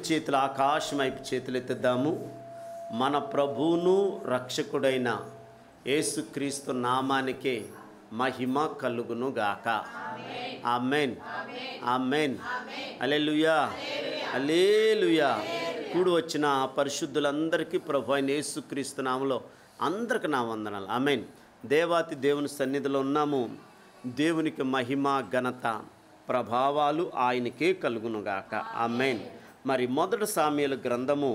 చేతులు ఆకాశం వైపు చేతులు ఎత్తుద్దాము మన ప్రభువును రక్షకుడైన యేసుక్రీస్తు నామానికే మహిమ కలుగును గాక ఆమెన్ ఆమెన్ అలెలుయా అలేలుయా కూడి వచ్చిన పరిశుద్ధులందరికీ ప్రభు అయిన యేసుక్రీస్తు నామలో అందరికి నా వందనాలు ఆమెన్ దేవాతి దేవుని సన్నిధిలో ఉన్నాము దేవునికి మహిమ ఘనత ప్రభావాలు ఆయనకే కలుగునుగాక ఆమెన్ మరి మొదటి సామ్యుల గ్రంథము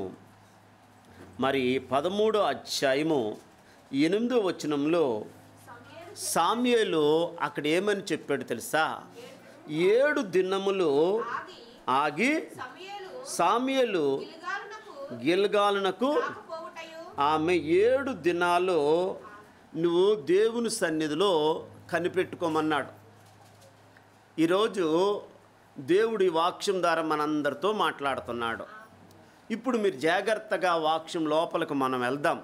మరి పదమూడో అధ్యాయము ఎనిమిదో వచనంలో సామ్యులు అక్కడ ఏమని చెప్పాడు తెలుసా ఏడు దినములు ఆగి సమయలు సామ్యులు గిల్గాలునకు గిల్గాలునకు పోవుటయు ఆమె ఏడు దినాలు నువ్వు దేవుని సన్నిధిలో కనిపెట్టుకోమన్నాడు ఈరోజు దేవుడి వాక్యం ద్వారా మనందరితో మాట్లాడుతున్నాడు ఇప్పుడు మీరు జాగ్రత్తగా వాక్యం లోపలికి మనం వెళ్దాం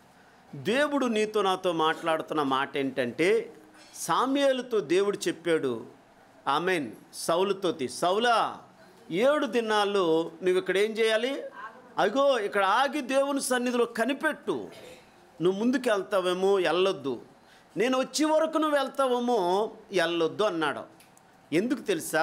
దేవుడు నీతో నాతో మాట్లాడుతున్న మాట ఏంటంటే సామ్యాలతో దేవుడు చెప్పాడు ఆమెన్ సౌలుతోటి సౌలా ఏడు దినాలు నువ్వు ఇక్కడ ఏం చేయాలి అగో ఇక్కడ ఆగి దేవుని సన్నిధిలో కనిపెట్టు నువ్వు ముందుకు వెళ్తావేమో వెళ్ళొద్దు నేను వచ్చే వరకు నువ్వు వెళ్తావేమో వెళ్ళొద్దు అన్నాడు ఎందుకు తెలుసా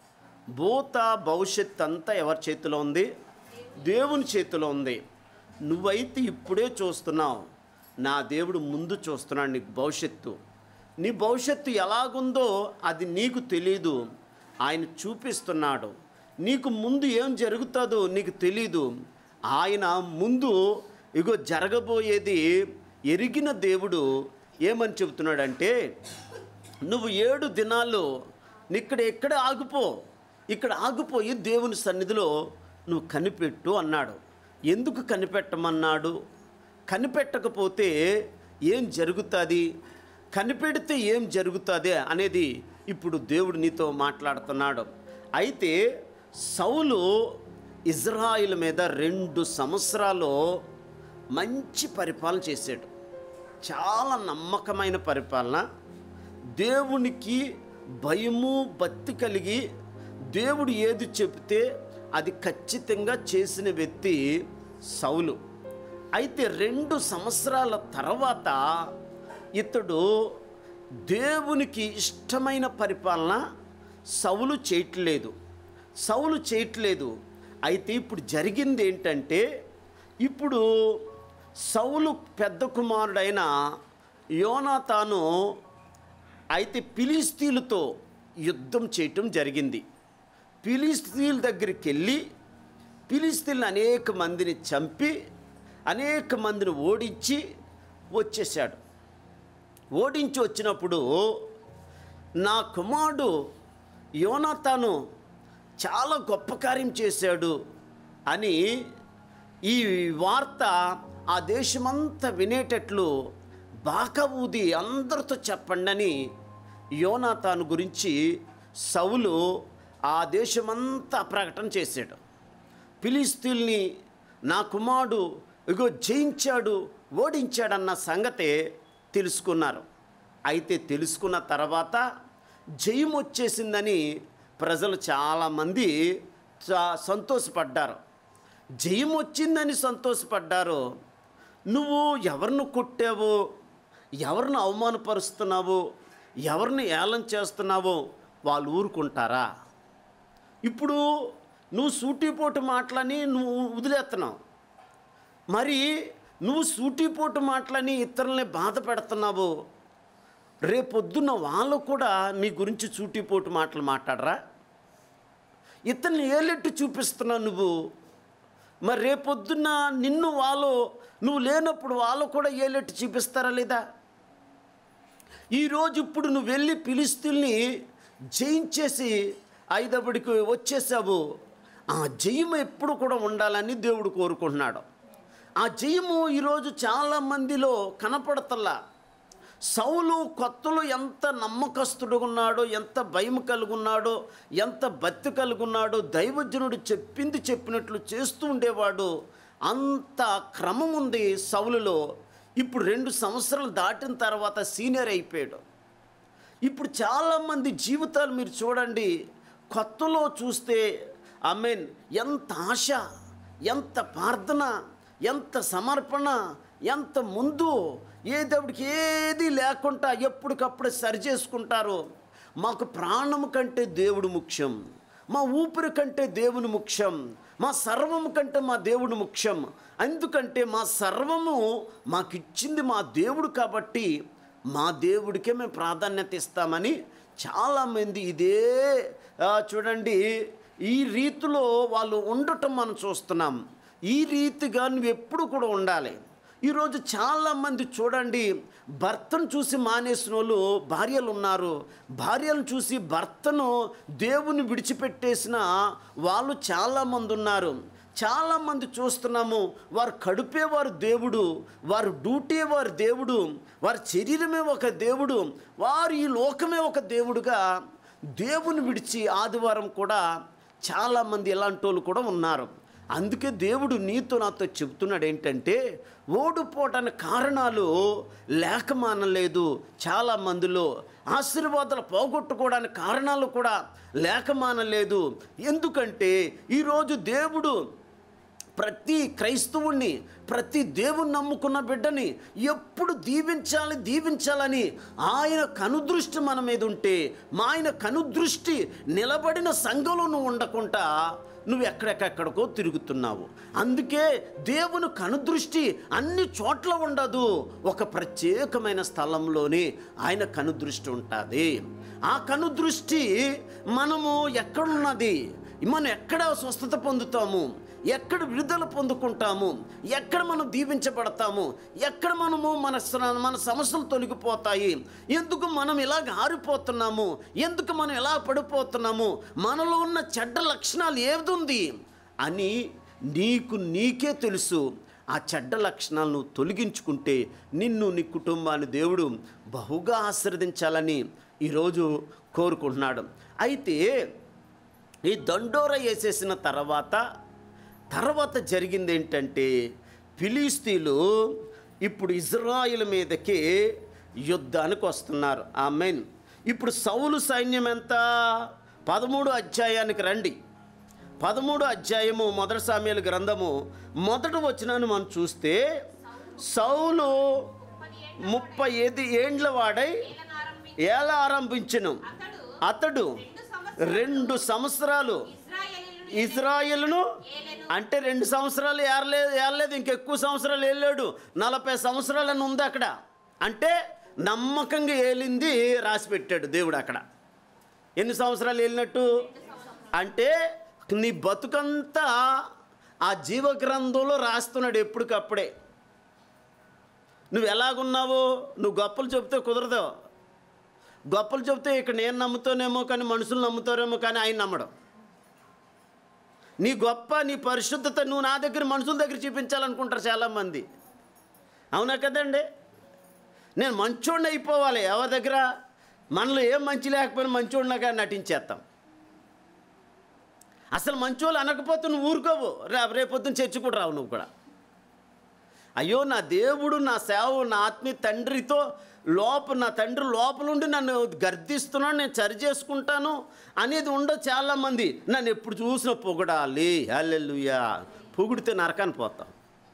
భూత భవిష్యత్ అంతా ఎవరి చేతిలో ఉంది దేవుని చేతిలో ఉంది నువ్వైతే ఇప్పుడే చూస్తున్నావు నా దేవుడు ముందు చూస్తున్నాడు నీకు భవిష్యత్తు నీ భవిష్యత్తు ఎలాగుందో అది నీకు తెలియదు ఆయన చూపిస్తున్నాడు నీకు ముందు ఏం జరుగుతుందో నీకు తెలీదు ఆయన ముందు ఇగో జరగబోయేది ఎరిగిన దేవుడు ఏమని చెబుతున్నాడంటే నువ్వు ఏడు దినాలు ఇక్కడ ఎక్కడ ఆగిపో ఇక్కడ ఆగిపోయి దేవుని సన్నిధిలో నువ్వు కనిపెట్టు అన్నాడు ఎందుకు కనిపెట్టమన్నాడు కనిపెట్టకపోతే ఏం జరుగుతుంది కనిపెడితే ఏం జరుగుతుంది అనేది ఇప్పుడు దేవుడు నీతో మాట్లాడుతున్నాడు అయితే సౌలు ఇజ్రాయిల్ మీద రెండు సంవత్సరాలు మంచి పరిపాలన చేశాడు చాలా నమ్మకమైన పరిపాలన దేవునికి భయము భక్తి కలిగి దేవుడు ఏది చెబితే అది ఖచ్చితంగా చేసిన వ్యక్తి సౌలు అయితే రెండు సంవత్సరాల తర్వాత ఇతడు దేవునికి ఇష్టమైన పరిపాలన సౌలు చేయట్లేదు సౌలు చేయట్లేదు అయితే ఇప్పుడు జరిగింది ఏంటంటే ఇప్పుడు సౌలు పెద్ద కుమారుడైన యోనాతాను అయితే ఫిలిస్తీన్లతో యుద్ధం చేయటం జరిగింది ఫిలిస్తీన్ల దగ్గరికి వెళ్ళి ఫిలిస్తీన్లు అనేక మందిని చంపి అనేక మందిని ఓడించి వచ్చేసాడు ఓడించి వచ్చినప్పుడు నా కుమారుడు యోనాతాను చాలా గొప్ప కార్యం చేశాడు అని ఈ వార్త ఆ దేశమంతా వినేటట్లు బాకా ఊది అందరితో చెప్పండి అని యోనాతాను గురించి సౌలు ఆ దేశమంతా ప్రకటన చేశాడు ఫిలిస్తీన్ని నా కుమారుడు ఇగో జయించాడు ఓడించాడన్న సంగతే తెలుసుకున్నారు అయితే తెలుసుకున్న తర్వాత జయం వచ్చేసిందని ప్రజలు చాలామంది చా- సంతోషపడ్డారు జయం వచ్చిందని సంతోషపడ్డారు నువ్వు ఎవరిని కొట్టావో ఎవరిని అవమానపరుస్తున్నావో ఎవరిని ఏలం చేస్తున్నావో వాళ్ళు ఊరుకుంటారా ఇప్పుడు నువ్వు సూటిపోటు మాటలని నువ్వు వదిలేస్తున్నావు మరి నువ్వు సూటిపోటు మాటలని ఇతరులని బాధ పెడుతున్నావు రేపొద్దున్న వాళ్ళు కూడా నీ గురించి సూటిపోటు మాటలు మాట్లాడరా ఇతన్ని ఏలెట్టు చూపిస్తున్నావు నువ్వు మరి రేపొద్దున్న నిన్ను వాళ్ళు నువ్వు లేనప్పుడు వాళ్ళు కూడా ఏలెట్టు చూపిస్తారా లేదా ఈరోజు ఇప్పుడు నువ్వు వెళ్ళి పిలిస్తుల్ని జయించేసి ఐదబడికి వచ్చేసావు ఆ జయము ఎప్పుడు కూడా ఉండాలని దేవుడు కోరుకుంటున్నాడు ఆ జయము ఈరోజు చాలా మందిలో కనపడతల్లా సౌలు కొత్తలో ఎంత నమ్మకస్తుడుగా ఉన్నాడో ఎంత భయం కలుగున్నాడో ఎంత భక్తి కలుగున్నాడో దైవజనుడు చెప్పింది చెప్పినట్లు చేస్తూ ఉండేవాడు అంత క్రమం ఉంది సౌలులో ఇప్పుడు రెండు సంవత్సరాలు దాటిన తర్వాత సీనియర్ అయిపోయాడు ఇప్పుడు చాలామంది జీవితాలు మీరు చూడండి కొత్తలో చూస్తే ఐ మీన్ ఎంత ఆశ ఎంత ప్రార్థన ఎంత సమర్పణ ఎంత ముందు ఏ దేవుడికి ఏది లేకుండా ఎప్పటికప్పుడు సరి చేసుకుంటారు మాకు ప్రాణం కంటే దేవుడు ముఖ్యం మా ఊపిరి కంటే దేవుని ముఖ్యం మా సర్వము కంటే మా దేవుడు ముఖ్యం ఎందుకంటే మా సర్వము మాకిచ్చింది మా దేవుడు కాబట్టి మా దేవుడికే మేము ప్రాధాన్యత ఇస్తామని చాలామంది ఇదే ఆ, చూడండి ఈ రీతిలో వాళ్ళు ఉండటం మనం చూస్తున్నాం ఈ రీతిగా నువ్వు ఎప్పుడు కూడా ఉండాలి ఈరోజు చాలామంది చూడండి భర్తను చూసి మానేసిన వాళ్ళు భార్యలు ఉన్నారు భార్యలను చూసి భర్తను దేవుని విడిచిపెట్టేసిన వాళ్ళు చాలామంది ఉన్నారు చాలామంది చూస్తున్నాము వారు కడుపే వారు దేవుడు వారు డ్యూటీ వారి దేవుడు వారి శరీరమే ఒక దేవుడు వారు ఈ లోకమే ఒక దేవుడుగా దేవుని విడిచి ఆదివారం కూడా చాలామంది ఇలాంటి వాళ్ళు కూడా ఉన్నారు అందుకే దేవుడు నీతో నాతో చెబుతున్నాడు ఏంటంటే ఓడిపోవటానికి కారణాలు లేక మానలేదు చాలా మందిలో ఆశీర్వాదాలు పోగొట్టుకోవడానికి కారణాలు కూడా లేక మానలేదు ఎందుకంటే ఈరోజు దేవుడు ప్రతి క్రైస్తవుణ్ణి ప్రతి దేవుని నమ్ముకున్న బిడ్డని ఎప్పుడు దీవించాలి దీవించాలని ఆయన కనుదృష్టి మన మీద ఉంటే మా ఆయన కనుదృష్టి నిలబడిన సంఘంలో నువ్వు ఉండకుండా నువ్వు ఎక్కడెక్కడికో తిరుగుతున్నావు అందుకే దేవుని కనుదృష్టి అన్ని చోట్ల ఉండదు ఒక ప్రత్యేకమైన స్థలంలోనే ఆయన కనుదృష్టి ఉంటుంది ఆ కనుదృష్టి మనము ఎక్కడున్నది మనం ఎక్కడ స్వస్థత పొందుతాము ఎక్కడ విడుదల పొందుకుంటాము ఎక్కడ మనం దీవించబడతాము ఎక్కడ మనము మన స- మన సమస్యలు తొలగిపోతాయి ఎందుకు మనం ఇలాగ ఆరిపోతున్నాము ఎందుకు మనం ఎలా పడిపోతున్నాము మనలో ఉన్న చెడ్డ లక్షణాలు ఏది ఉంది అని నీకు నీకే తెలుసు ఆ చెడ్డ లక్షణాలను తొలగించుకుంటే నిన్ను నీ కుటుంబాన్ని దేవుడు బహుగా ఆశీర్వదించాలని ఈరోజు కోరుకుంటున్నాడు అయితే ఈ దండోర వేసేసిన తర్వాత తర్వాత జరిగింది ఏంటంటే ఫిలిస్తీన్లు ఇప్పుడు ఇజ్రాయిల్ మీదకి యుద్ధానికి వస్తున్నారు ఆమెన్ ఇప్పుడు సౌలు సైన్యం ఎంత పదమూడు అధ్యాయానికి రండి పదమూడు అధ్యాయము మొదటి సామ్యాల గ్రంథము మొదటి వచనాన్ని మనం చూస్తే సౌలు ముప్పై ఐదు ఏండ్ల వాడై ఏలనారంభించి ఎలా ఆరంభించను అతడు అతడు రెండు సంవత్సరాలు ఇశ్రాయేలీయులను ఇజ్రాయిల్ను ఏలెను. అంటే రెండు సంవత్సరాలు ఏరలేదు ఏరలేదు ఇంకెక్కువ సంవత్సరాలు వెళ్ళాడు నలభై సంవత్సరాలు అని ఉంది అక్కడ అంటే నమ్మకంగా ఏలింది రాసి పెట్టాడు దేవుడు అక్కడ ఎన్ని సంవత్సరాలు వెళ్ళినట్టు అంటే నీ బతుకంతా ఆ జీవ గ్రంథంలో రాస్తున్నాడు ఎప్పటికప్పుడే నువ్వు ఎలాగున్నావు నువ్వు గొప్పలు చెబితే కుదరదు గొప్పలు చెబితే ఇక్కడ నేను నమ్ముతానేమో కానీ మనుషులు నమ్ముతారేమో కానీ ఆయన నమ్మడం నీ గొప్ప నీ పరిశుద్ధత నువ్వు నా దగ్గర మనుషుల దగ్గర చూపించాలనుకుంటారు చాలామంది అవునా కదండి నేను మంచోడిని అయిపోవాలి ఎవరి దగ్గర మనలో ఏం మంచి లేకపోయినా మంచోడినగా నటించేస్తాం అసలు మంచోళ్ళు అనకపోతే నువ్వు ఊరుకోవు రే రేపొద్దున చర్చి కూడా రావు నువ్వు కూడా అయ్యో నా దేవుడు నా సేవ నా ఆత్మీయ తండ్రితో లోప నా తండ్రి లోపలుండి నన్ను గర్దిస్తున్నాను నేను సరి చేసుకుంటాను అనేది ఉండదు చాలామంది నన్ను ఎప్పుడు చూసిన పొగడాలి హల్లెలూయా పొగిడితే నరకాన్ని పోతాం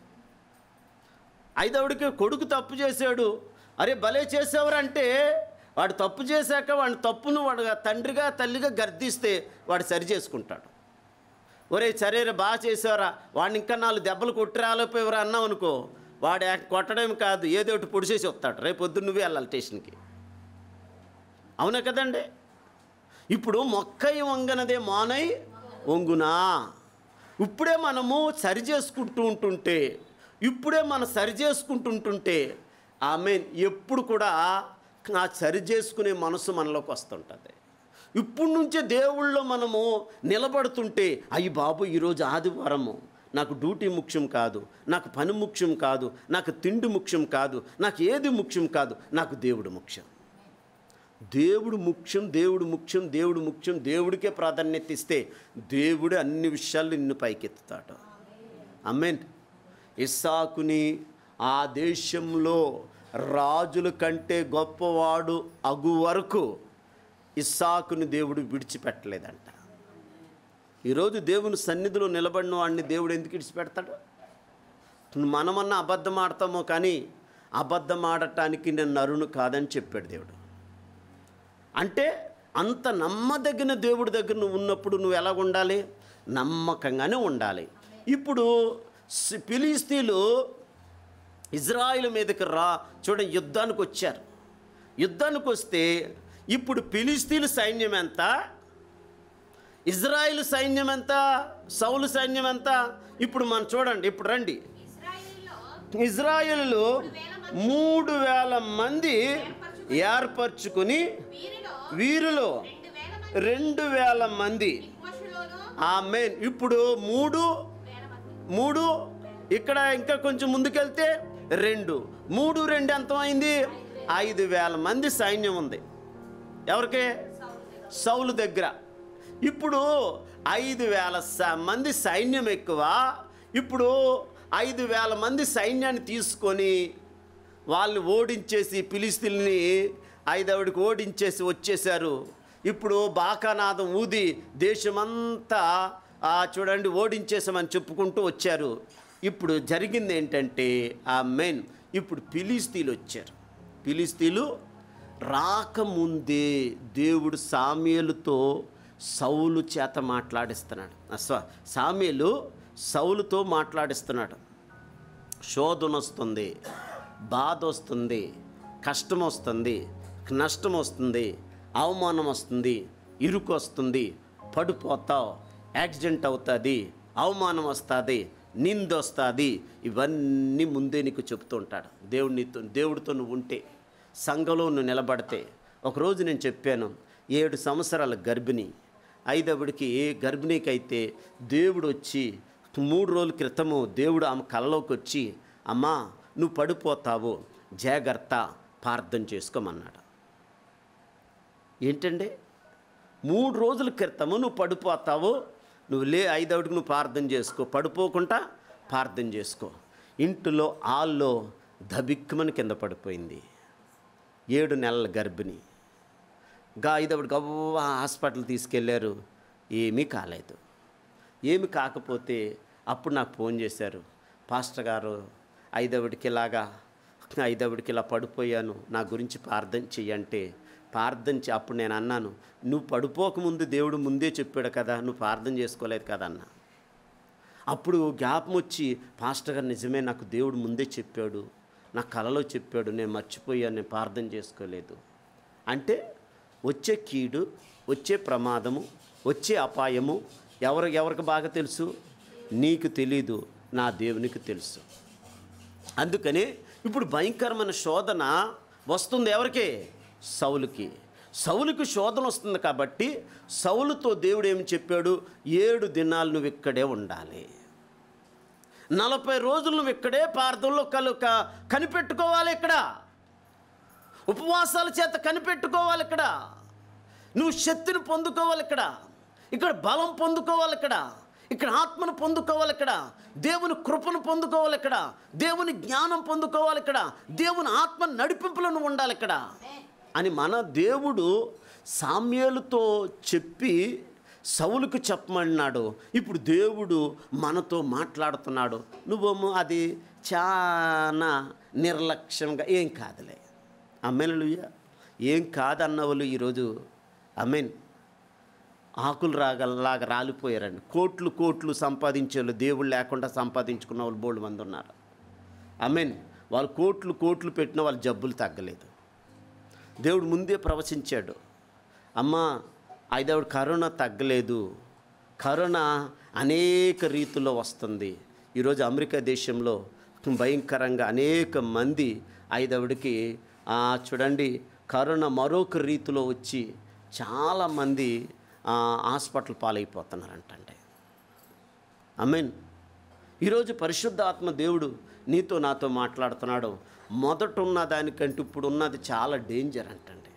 ఐదవుడికి కొడుకు తప్పు చేశాడు అరే భలే చేసేవారంటే వాడు తప్పు చేశాక వాడి తప్పును వాడు తండ్రిగా తల్లిగా గర్దిస్తే వాడు సరి చేసుకుంటాడు ఒరే సరేరా బాగా చేసావరా వాడిని ఇంకా నాలుగు దెబ్బలు కొట్టి రాలేకపోయేవరా అన్నావు అనుకో వాడు యాక్- కొట్టడం కాదు ఏదో ఒకటి పొడిచేసి వస్తాడు రేపు పొద్దున్న నువ్వే వెళ్ళాలి స్టేషన్కి అవునా కదండి ఇప్పుడు మొక్కై వంగనదే మానై వంగునా ఇప్పుడే మనము సరి చేసుకుంటూ ఉంటుంటే ఇప్పుడే మనం సరి చేసుకుంటుంటుంటే ఆమె ఎప్పుడు కూడా ఆ సరి చేసుకునే మనసు మనలోకి వస్తుంటుంది ఇప్పుడు నుంచే దేవుళ్ళో మనము నిలబడుతుంటే అయ్యి బాబు ఈరోజు ఆదివారము నాకు డ్యూటీ ముఖ్యం కాదు నాకు పని ముఖ్యం కాదు నాకు తిండి ముఖ్యం కాదు నాకు ఏది ముఖ్యం కాదు నాకు దేవుడు ముఖ్యం దేవుడు ముఖ్యం దేవుడు ముఖ్యం దేవుడు ముఖ్యం దేవుడికే ప్రాధాన్యత ఇస్తే దేవుడు అన్ని విషయాలు నిన్ను పైకెత్తుతాడు అమ్మేన్ ఇస్సాకుని ఆ దేశంలో రాజుల కంటే గొప్పవాడు అగు వరకు ఇస్సాకుని దేవుడు విడిచిపెట్టలేదంట ఈరోజు దేవుని సన్నిధిలో నిలబడిన వాడిని దేవుడు ఎందుకు ఇడిచిపెడతాడు మనమన్నా అబద్ధం ఆడతామో కానీ అబద్ధం ఆడటానికి నేను నరును కాదని చెప్పాడు దేవుడు అంటే అంత నమ్మదగిన దేవుడి దగ్గర నువ్వు ఉన్నప్పుడు నువ్వు ఎలా ఉండాలి నమ్మకంగానే ఉండాలి ఇప్పుడు సి- ఫిలిస్తీన్లు ఇజ్రాయిల్ మీదకి రా చూడ యుద్ధానికి వచ్చారు యుద్ధానికి వస్తే ఇప్పుడు ఫిలిస్తీన్ల సైన్యం ఎంత ఇజ్రాయిల్ సైన్యం ఎంత సౌలు సైన్యం ఎంత ఇప్పుడు మనం చూడండి ఇప్పుడు రండి ఇశ్రాయేలులో ఇజ్రాయిలు మూడు వేల మంది ఏర్పరచుకుని వీరిలో వీరిలో రెండు వేల రెండు వేల మంది మంది మిక్మషులోను ఆ మెయిన్ ఇప్పుడు మూడు వేల మంది మూడు ఇక్కడ ఇంకా కొంచెం ముందుకెళ్తే రెండు మూడు రెండు ఎంత అయింది ఐదు వేల మంది సైన్యం ఉంది ఎవరికి సౌలు దగ్గర ఇప్పుడు ఐదు వేల స- మంది సైన్యం ఎక్కువ ఇప్పుడు ఐదు వేల మంది సైన్యాన్ని తీసుకొని వాళ్ళని ఓడించేసి పిలిస్తుల్ని ఐదవిడికి ఓడించేసి వచ్చేసారు ఇప్పుడు బాకానాదం ఊది దేశమంతా ఆ చూడండి ఓడించేసామని చెప్పుకుంటూ వచ్చారు ఇప్పుడు జరిగింది ఏంటంటే ఆ మెయిన్ ఇప్పుడు పిలిస్తీలు వచ్చారు పిలిస్తీలు రాకముందే దేవుడు సామ్యులతో సౌలు చేత మాట్లాడిస్తున్నాడు అస్వ సామ్యులు సౌలుతో మాట్లాడిస్తున్నాడు శోధన వస్తుంది బాధ వస్తుంది కష్టం వస్తుంది నష్టం వస్తుంది అవమానం వస్తుంది ఇరుకు వస్తుంది పడిపోతావు యాక్సిడెంట్ అవుతుంది అవమానం వస్తుంది నింద వస్తుంది ఇవన్నీ ముందే నీకు చెప్తూ ఉంటాడు దేవుడు నీతో దేవుడితో నువ్వు ఉంటే సంఘంలో నువ్వు నిలబడితే ఒకరోజు నేను చెప్పాను ఏడు సంవత్సరాల గర్భిణి ఐదవుడికి గర్భిణికి అయితే దేవుడు వచ్చి మూడు రోజుల క్రితము దేవుడు ఆమె కళ్ళలోకి వచ్చి అమ్మా నువ్వు పడిపోతావు జాగ్రత్త ప్రార్థన చేసుకోమన్నాడు ఏంటండి మూడు రోజుల క్రితము నువ్వు పడిపోతావు నువ్వు లే ఐదవుడికి నువ్వు ప్రార్థన చేసుకో పడిపోకుండా ప్రార్థన చేసుకో ఇంటిలో ఆల్లో దబిక్కుమని కింద పడిపోయింది ఏడు నెలల గర్భిణి గా ఐదవుడు గవ్వ హాస్పిటల్ తీసుకెళ్ళారు ఏమీ కాలేదు ఏమి కాకపోతే అప్పుడు నాకు ఫోన్ చేశారు పాస్టర్ గారు ఐదవుడికి ఇలాగా ఐదవుడికి ఇలా పడిపోయాను నా గురించి ప్రార్థన చెయ్యంటే ప్రార్థన చే అప్పుడు నేను అన్నాను నువ్వు పడిపోకముందు దేవుడు ముందే చెప్పాడు కదా నువ్వు ప్రార్థన చేసుకోలేదు కదా అన్న అప్పుడు జ్ఞాపం వచ్చి పాస్టర్ గారు నిజమే నాకు దేవుడు ముందే చెప్పాడు నా కలలో చెప్పాడు నేను మర్చిపోయాను నేను ప్రార్థన చేసుకోలేదు అంటే వచ్చే కీడు వచ్చే ప్రమాదము వచ్చే అపాయము ఎవరు ఎవరికి బాగా తెలుసు నీకు తెలీదు నా దేవునికి తెలుసు అందుకని ఇప్పుడు భయంకరమైన శోధన వస్తుంది ఎవరికి సౌలుకి సౌలుకి శోధన వస్తుంది కాబట్టి సౌలుతో దేవుడు ఏమి చెప్పాడు ఏడు దినాలు నువ్వు ఇక్కడే ఉండాలి నలభై రోజులు నువ్వు ఇక్కడే ప్రార్థనలో కలు క- కనిపెట్టుకోవాలి ఇక్కడ ఉపవాసాల చేత కనిపెట్టుకోవాలి ఇక్కడ నువ్వు శక్తిని పొందుకోవాలి ఇక్కడ ఇక్కడ బలం పొందుకోవాలి ఇక్కడ ఇక్కడ ఆత్మను పొందుకోవాలి ఇక్కడ దేవుని కృపను పొందుకోవాలి ఇక్కడ దేవుని జ్ఞానం పొందుకోవాలి ఇక్కడ దేవుని ఆత్మ నడిపింపులను ఉండాలి ఇక్కడ అని మన దేవుడు సామ్యాలతో చెప్పి సౌలుకు చెప్పమన్నాడు ఇప్పుడు దేవుడు మనతో మాట్లాడుతున్నాడు నువ్వేమో అది చాలా నిర్లక్ష్యంగా ఏం కాదులే అమ్మెలుయ్య ఏం కాదన్న వాళ్ళు ఈరోజు అమెన్ ఆకులు రాగల్లాగా రాలిపోయారండి కోట్లు కోట్లు సంపాదించే వాళ్ళు దేవుడు లేకుండా సంపాదించుకున్న వాళ్ళు బోల్డ్ మంది ఉన్నారు అమెన్ వాళ్ళు కోట్లు కోట్లు పెట్టిన వాళ్ళ జబ్బులు తగ్గలేదు దేవుడు ముందే ప్రవచించాడు అమ్మ ఐదవుడు కరోనా తగ్గలేదు కరోనా అనేక రీతుల్లో వస్తుంది ఈరోజు అమెరికా దేశంలో భయంకరంగా అనేక మంది ఐదవుడికి ఆ, చూడండి కరోనా మరొక రీతిలో వచ్చి చాలామంది హాస్పిటల్ పాలైపోతున్నారంటండి మీన్ ఈరోజు పరిశుద్ధ ఆత్మ దేవుడు నీతో నాతో మాట్లాడుతున్నాడు మొదట ఉన్న దానికంటే ఇప్పుడు ఉన్నది చాలా డేంజర్ అంటండి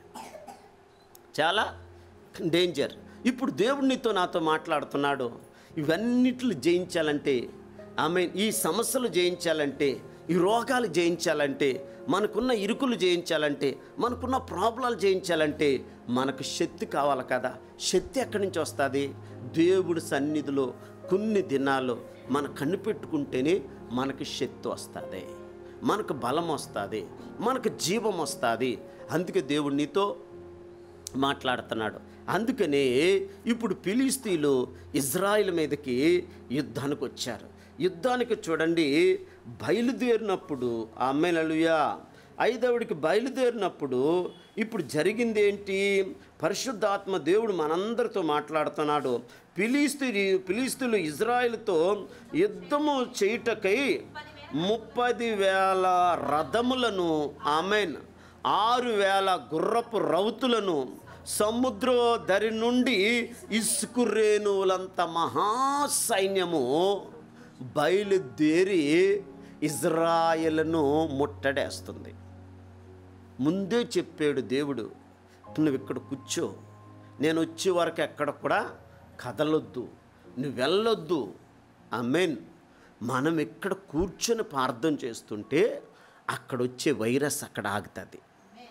చాలా డేంజర్ ఇప్పుడు దేవుడు నీతో నాతో మాట్లాడుతున్నాడు ఇవన్నిట్లు జయించాలంటే ఆమె ఈ సమస్యలు జయించాలంటే ఈ రోగాలు జయించాలంటే మనకున్న ఇరుకులు జయించాలంటే మనకున్న ప్రాబ్లాలు జయించాలంటే మనకు శక్తి కావాలి కదా శక్తి ఎక్కడి నుంచి వస్తుంది దేవుడి సన్నిధిలో కొన్ని దినాలు మన కన్ను పెట్టుకుంటేనే మనకు శక్తి వస్తుంది మనకు బలం వస్తుంది మనకు జీవం వస్తుంది అందుకే దేవుడు నీతో మాట్లాడుతున్నాడు అందుకనే ఇప్పుడు ఫిలిస్తీన్లు ఇజ్రాయిల్ మీదకి యుద్ధానికి వచ్చారు యుద్ధానికి చూడండి బయలుదేరినప్పుడు అమ్మాయిలలుయా ఐదవుడికి బయలుదేరినప్పుడు ఇప్పుడు జరిగింది ఏంటి పరిశుద్ధాత్మ దేవుడు మనందరితో మాట్లాడుతున్నాడు ఫిలిస్తీ ఫిలిస్తీన్లు ఇజ్రాయిల్తో యుద్ధము చేయుటకై ముప్పది వేల రథములను ఆమెన్ ఆరు వేల గుర్రపు రౌతులను సముద్ర దరి నుండి ఇసుకు రేణువులంత మహాసైన్యము బయలుదేరి ఇజ్రాయెలను ముట్టడేస్తుంది ముందే చెప్పాడు దేవుడు నువ్వు ఇక్కడ కూర్చో నేను వచ్చే వరకు ఎక్కడ కూడా కదలొద్దు నువ్వు వెళ్ళొద్దు అమెన్ మనం ఇక్కడ కూర్చొని ప్రార్థన చేస్తుంటే అక్కడ వచ్చే వైరస్ అక్కడ ఆగుతుంది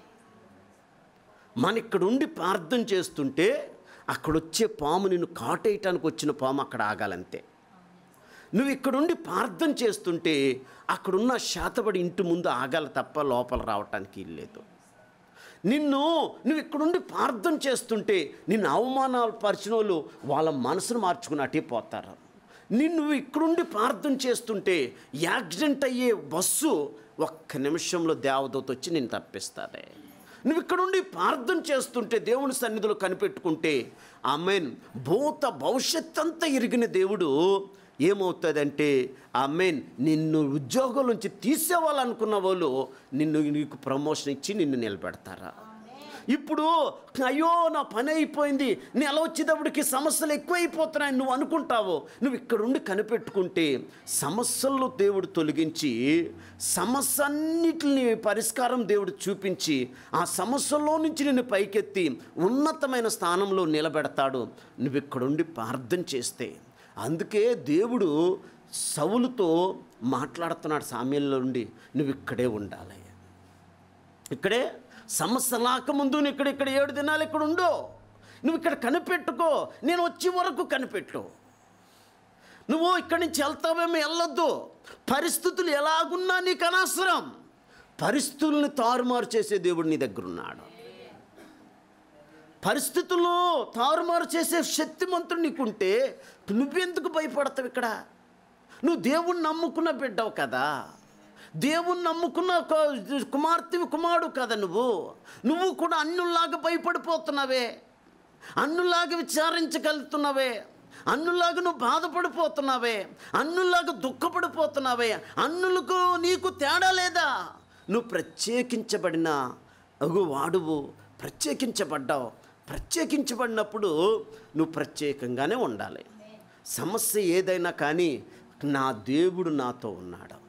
మన ఇక్కడ ఉండి ప్రార్థన చేస్తుంటే అక్కడ వచ్చే పాము నిన్ను కాటేయటానికి వచ్చిన పాము అక్కడ ఆగాలంతే నువ్వు ఇక్కడుండి ప్రార్థన చేస్తుంటే అక్కడున్న శాతబడి ఇంటి ముందు ఆగాలి తప్ప లోపల రావటానికి లేదు నిన్ను నువ్వు ఇక్కడుండి ప్రార్థన చేస్తుంటే నిన్ను అవమానాలు పరిచిన వాళ్ళు వాళ్ళ మనసును మార్చుకుని అటే పోతారు నిన్ను ఇక్కడుండి ప్రార్థన చేస్తుంటే యాక్సిడెంట్ అయ్యే బస్సు ఒక్క నిమిషంలో దేవదూత వచ్చి నేను తప్పిస్తుంది నువ్వు ఇక్కడుండి ప్రార్థన చేస్తుంటే దేవుని సన్నిధిలో కనిపెట్టుకుంటే ఆమెన్ భూత భవిష్యత్ అంతా ఇరిగిన దేవుడు ఏమవుతుందంటే ఆమెన్ నిన్ను ఉద్యోగం నుంచి తీసేవాలనుకున్న వాళ్ళు నిన్ను నీకు ప్రమోషన్ ఇచ్చి నిన్ను నిలబెడతారా ఇప్పుడు అయ్యో నా పని అయిపోయింది నేను ఎలా వచ్చేటప్పటికి సమస్యలు ఎక్కువైపోతున్నాయి నువ్వు అనుకుంటావు నువ్వు ఇక్కడుండి కనిపెట్టుకుంటే సమస్యలను దేవుడు తొలగించి సమస్య అన్నిటిని పరిష్కారం దేవుడు చూపించి ఆ సమస్యల్లో నుంచి నిన్ను పైకెత్తి ఉన్నతమైన స్థానంలో నిలబెడతాడు నువ్వు ఇక్కడుండి ప్రార్థన చేస్తే అందుకే దేవుడు సవులతో మాట్లాడుతున్నాడు సామ్యంలో నుండి నువ్వు ఇక్కడే ఉండాలి ఇక్కడే సమస్య రాకముందు నువ్వు ఇక్కడ ఇక్కడ ఏడు దినాలు ఇక్కడ ఉండు నువ్వు ఇక్కడ కనిపెట్టుకో నేను వచ్చే వరకు కనిపెట్టు నువ్వు ఇక్కడి నుంచి వెళ్తావేమో వెళ్ళొద్దు పరిస్థితులు ఎలాగున్నా నీకు అనవసరం పరిస్థితుల్ని తారుమారు చేసే దేవుడు నీ దగ్గర ఉన్నాడు పరిస్థితుల్లో తారుమారు చేసే శక్తిమంతుడు నీకుంటే నువ్వెందుకు భయపడతావు ఇక్కడ నువ్వు దేవుణ్ణి నమ్ముకున్న బిడ్డవు కదా దేవుణ్ణి నమ్ముకున్న ఒక కుమార్తెవి కుమారుడు కదా నువ్వు నువ్వు కూడా అన్నుల్లాగా భయపడిపోతున్నావే అన్నులాగా విచారించగలుగుతున్నావే అన్నులాగా నువ్వు బాధపడిపోతున్నావే అన్నులాగా దుఃఖపడిపోతున్నావే అన్నులకు నీకు తేడా లేదా నువ్వు ప్రత్యేకించబడిన అగు వాడువు ప్రత్యేకించబడ్డావు ప్రత్యేకించబడినప్పుడు నువ్వు ప్రత్యేకంగానే ఉండాలి సమస్య ఏదైనా కానీ నా దేవుడు నాతో ఉన్నాడు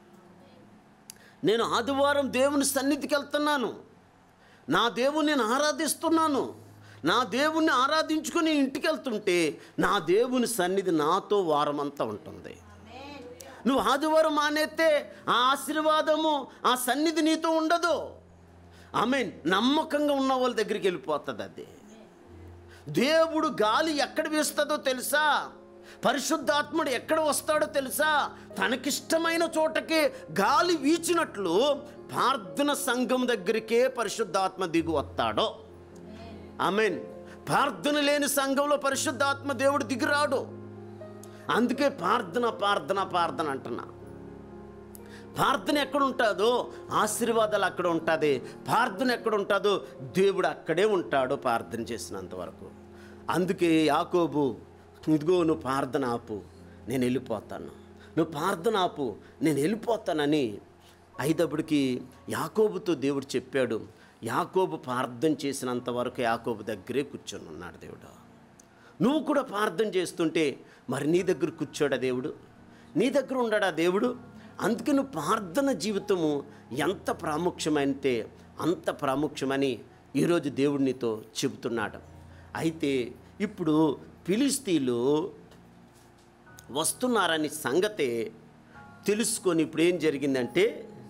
నేను ఆదివారం దేవుని సన్నిధికి వెళ్తున్నాను నా దేవుని నేను ఆరాధిస్తున్నాను నా దేవుణ్ణి ఆరాధించుకుని ఇంటికి వెళ్తుంటే నా దేవుని సన్నిధి నాతో వారమంతా ఉంటుంది నువ్వు ఆదివారం మానేస్తే ఆ ఆశీర్వాదము ఆ సన్నిధి నీతో ఉండదు ఆమె నమ్మకంగా ఉన్న వాళ్ళ దగ్గరికి వెళ్ళిపోతుంది అది దేవుడు గాలి ఎక్కడ వీస్తుందో తెలుసా పరిశుద్ధాత్ముడు ఎక్కడ వస్తాడో తెలుసా తనకిష్టమైన చోటకి గాలి వీచినట్లు ప్రార్థన సంఘం దగ్గరికే పరిశుద్ధాత్మ దిగు వస్తాడో ఆమెన్ ప్రార్థన లేని సంఘంలో పరిశుద్ధాత్మ దేవుడు దిగిరాడు అందుకే ప్రార్థన ప్రార్థన ప్రార్థన అంటున్నా ప్రార్థన ఎక్కడ ఉంటుందో ఆశీర్వాదాలు అక్కడ ఉంటుంది ప్రార్థన ఎక్కడ ఉంటుందో దేవుడు అక్కడే ఉంటాడు ప్రార్థన చేసినంత వరకు అందుకే యాకోబు ఇదిగో నువ్వు ప్రార్థన ఆపు నేను వెళ్ళిపోతాను నువ్వు ప్రార్థన ఆపు నేను వెళ్ళిపోతానని అయినప్పటికీ యాకోబుతో దేవుడు చెప్పాడు యాకోబు ప్రార్థన చేసినంత వరకు యాకోబు దగ్గరే కూర్చొని ఉన్నాడు దేవుడు నువ్వు కూడా ప్రార్థన చేస్తుంటే మరి నీ దగ్గర కూర్చోడా దేవుడు నీ దగ్గర ఉండడా దేవుడు అందుకే నువ్వు ప్రార్థన జీవితము ఎంత ప్రాముఖ్యమైతే అంత ప్రాముఖ్యమని ఈరోజు దేవుడు నీతో చెబుతున్నాడు అయితే ఇప్పుడు ఫిలిస్తీన్లు వస్తున్నారని సంగతే తెలుసుకొని ఇప్పుడు ఏం జరిగిందంటే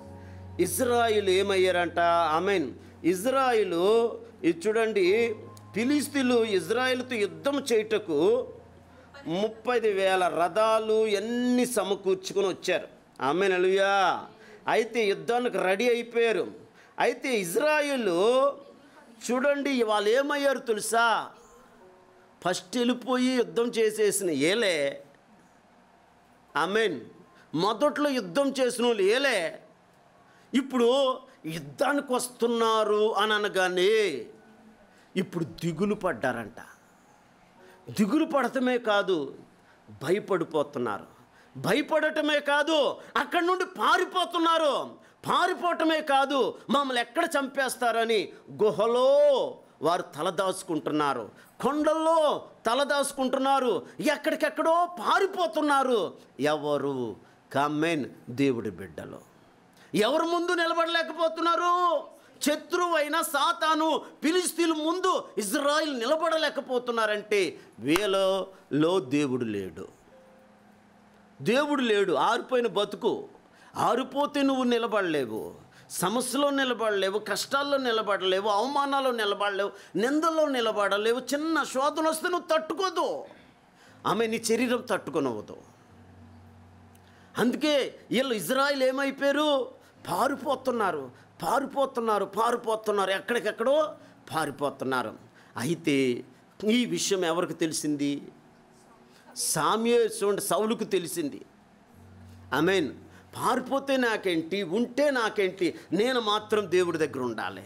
ఇజ్రాయిల్ ఏమయ్యారంట ఆమెన్ ఇజ్రాయిలు ఇది చూడండి ఫిలిస్తీన్లు ఇజ్రాయిల్తో యుద్ధం చేయుటకు ముప్పది వేల రథాలు ఎన్ని సమకూర్చుకొని వచ్చారు ఆమె నలుయా అయితే యుద్ధానికి రెడీ అయిపోయారు అయితే ఇజ్రాయిల్ చూడండి వాళ్ళు ఏమయ్యారు తెలుసా ఫస్ట్ వెళ్ళిపోయి యుద్ధం చేసేసిన ఏలే ఆమెన్ మొదట్లో యుద్ధం చేసిన వాళ్ళు ఏలే ఇప్పుడు యుద్ధానికి వస్తున్నారు అని అనగానే ఇప్పుడు దిగులు పడ్డారంట దిగులు పడటమే కాదు భయపడిపోతున్నారు భయపడటమే కాదు అక్కడి నుండి పారిపోతున్నారు పారిపోవటమే కాదు మమ్మల్ని ఎక్కడ చంపేస్తారని గుహలో వారు తలదాచుకుంటున్నారు కొండల్లో తలదాచుకుంటున్నారు ఎక్కడికెక్కడో పారిపోతున్నారు ఎవరు కమ్మెన్ దేవుడి బిడ్డలు ఎవరు ముందు నిలబడలేకపోతున్నారు శత్రువైన సాతాను ఫిలిస్తీన్ల ముందు ఇజ్రాయిల్ నిలబడలేకపోతున్నారంటే వీళ్ళలో దేవుడు లేడు దేవుడు లేడు ఆరిపోయిన బతుకు ఆరిపోతే నువ్వు నిలబడలేవు సమస్యలో నిలబడలేవు కష్టాల్లో నిలబడలేవు అవమానాల్లో నిలబడలేవు నిందల్లో నిలబడలేవు చిన్న శోధన వస్తే నువ్వు తట్టుకోదు ఆమె నీ శరీరం తట్టుకొనవదు అందుకే వీళ్ళు ఇజ్రాయిల్ ఏమైపోయారు పారిపోతున్నారు పారిపోతున్నారు పారిపోతున్నారు ఎక్కడికెక్కడో పారిపోతున్నారు అయితే ఈ విషయం ఎవరికి తెలిసింది సామ్య చూడండి సౌలుకు తెలిసింది మీన్ పారిపోతే నాకేంటి ఉంటే నాకేంటి నేను మాత్రం దేవుడి దగ్గర ఉండాలి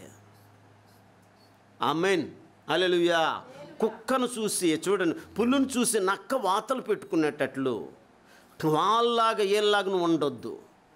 ఆమెన్ అలెలుయా కుక్కను చూసి చూడండి పుల్లును చూసి నక్క వాతలు పెట్టుకునేటట్లు వాళ్ళలాగా ఏళ్ళలాగా నువ్వు ఉండొద్దు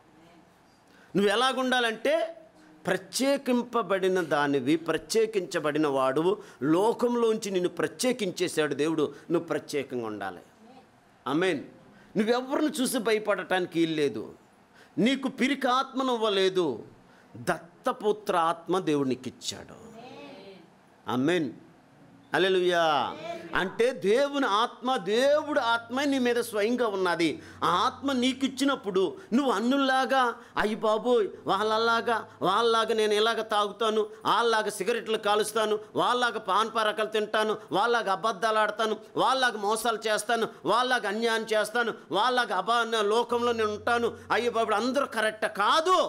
నువ్వు ఎలాగుండాలంటే ప్రత్యేకింపబడిన దానివి ప్రత్యేకించబడిన వాడు లోకంలోంచి నిన్ను ప్రత్యేకించేశాడు దేవుడు నువ్వు ప్రత్యేకంగా ఉండాలి అమేన్ నువ్వెవరిని చూసి భయపడటానికి వీల్లేదు నీకు పిరికి ఆత్మను ఇవ్వలేదు దత్తపుత్ర ఆత్మ దేవుడు నీకు ఇచ్చాడు అమ్మేన్ అలెలుయా అంటే దేవుని ఆత్మ దేవుడు ఆత్మ నీ మీద స్వయంగా ఉన్నది ఆ ఆత్మ నీకు ఇచ్చినప్పుడు నువ్వు అన్నుల్లాగా అయ్యి బాబోయ్ వాళ్ళలాగా వాళ్ళలాగా నేను ఇలాగ తాగుతాను వాళ్ళలాగా సిగరెట్లు కాలుస్తాను వాళ్ళలాగా పాన్ పరకలు తింటాను వాళ్ళలాగా అబద్ధాలు ఆడతాను వాళ్ళలాగా మోసాలు చేస్తాను వాళ్ళలాగా అన్యాయం చేస్తాను వాళ్ళలాగా అబా లోకంలో నేను ఉంటాను అయ్యి బాబు అందరూ కరెక్ట్ కాదు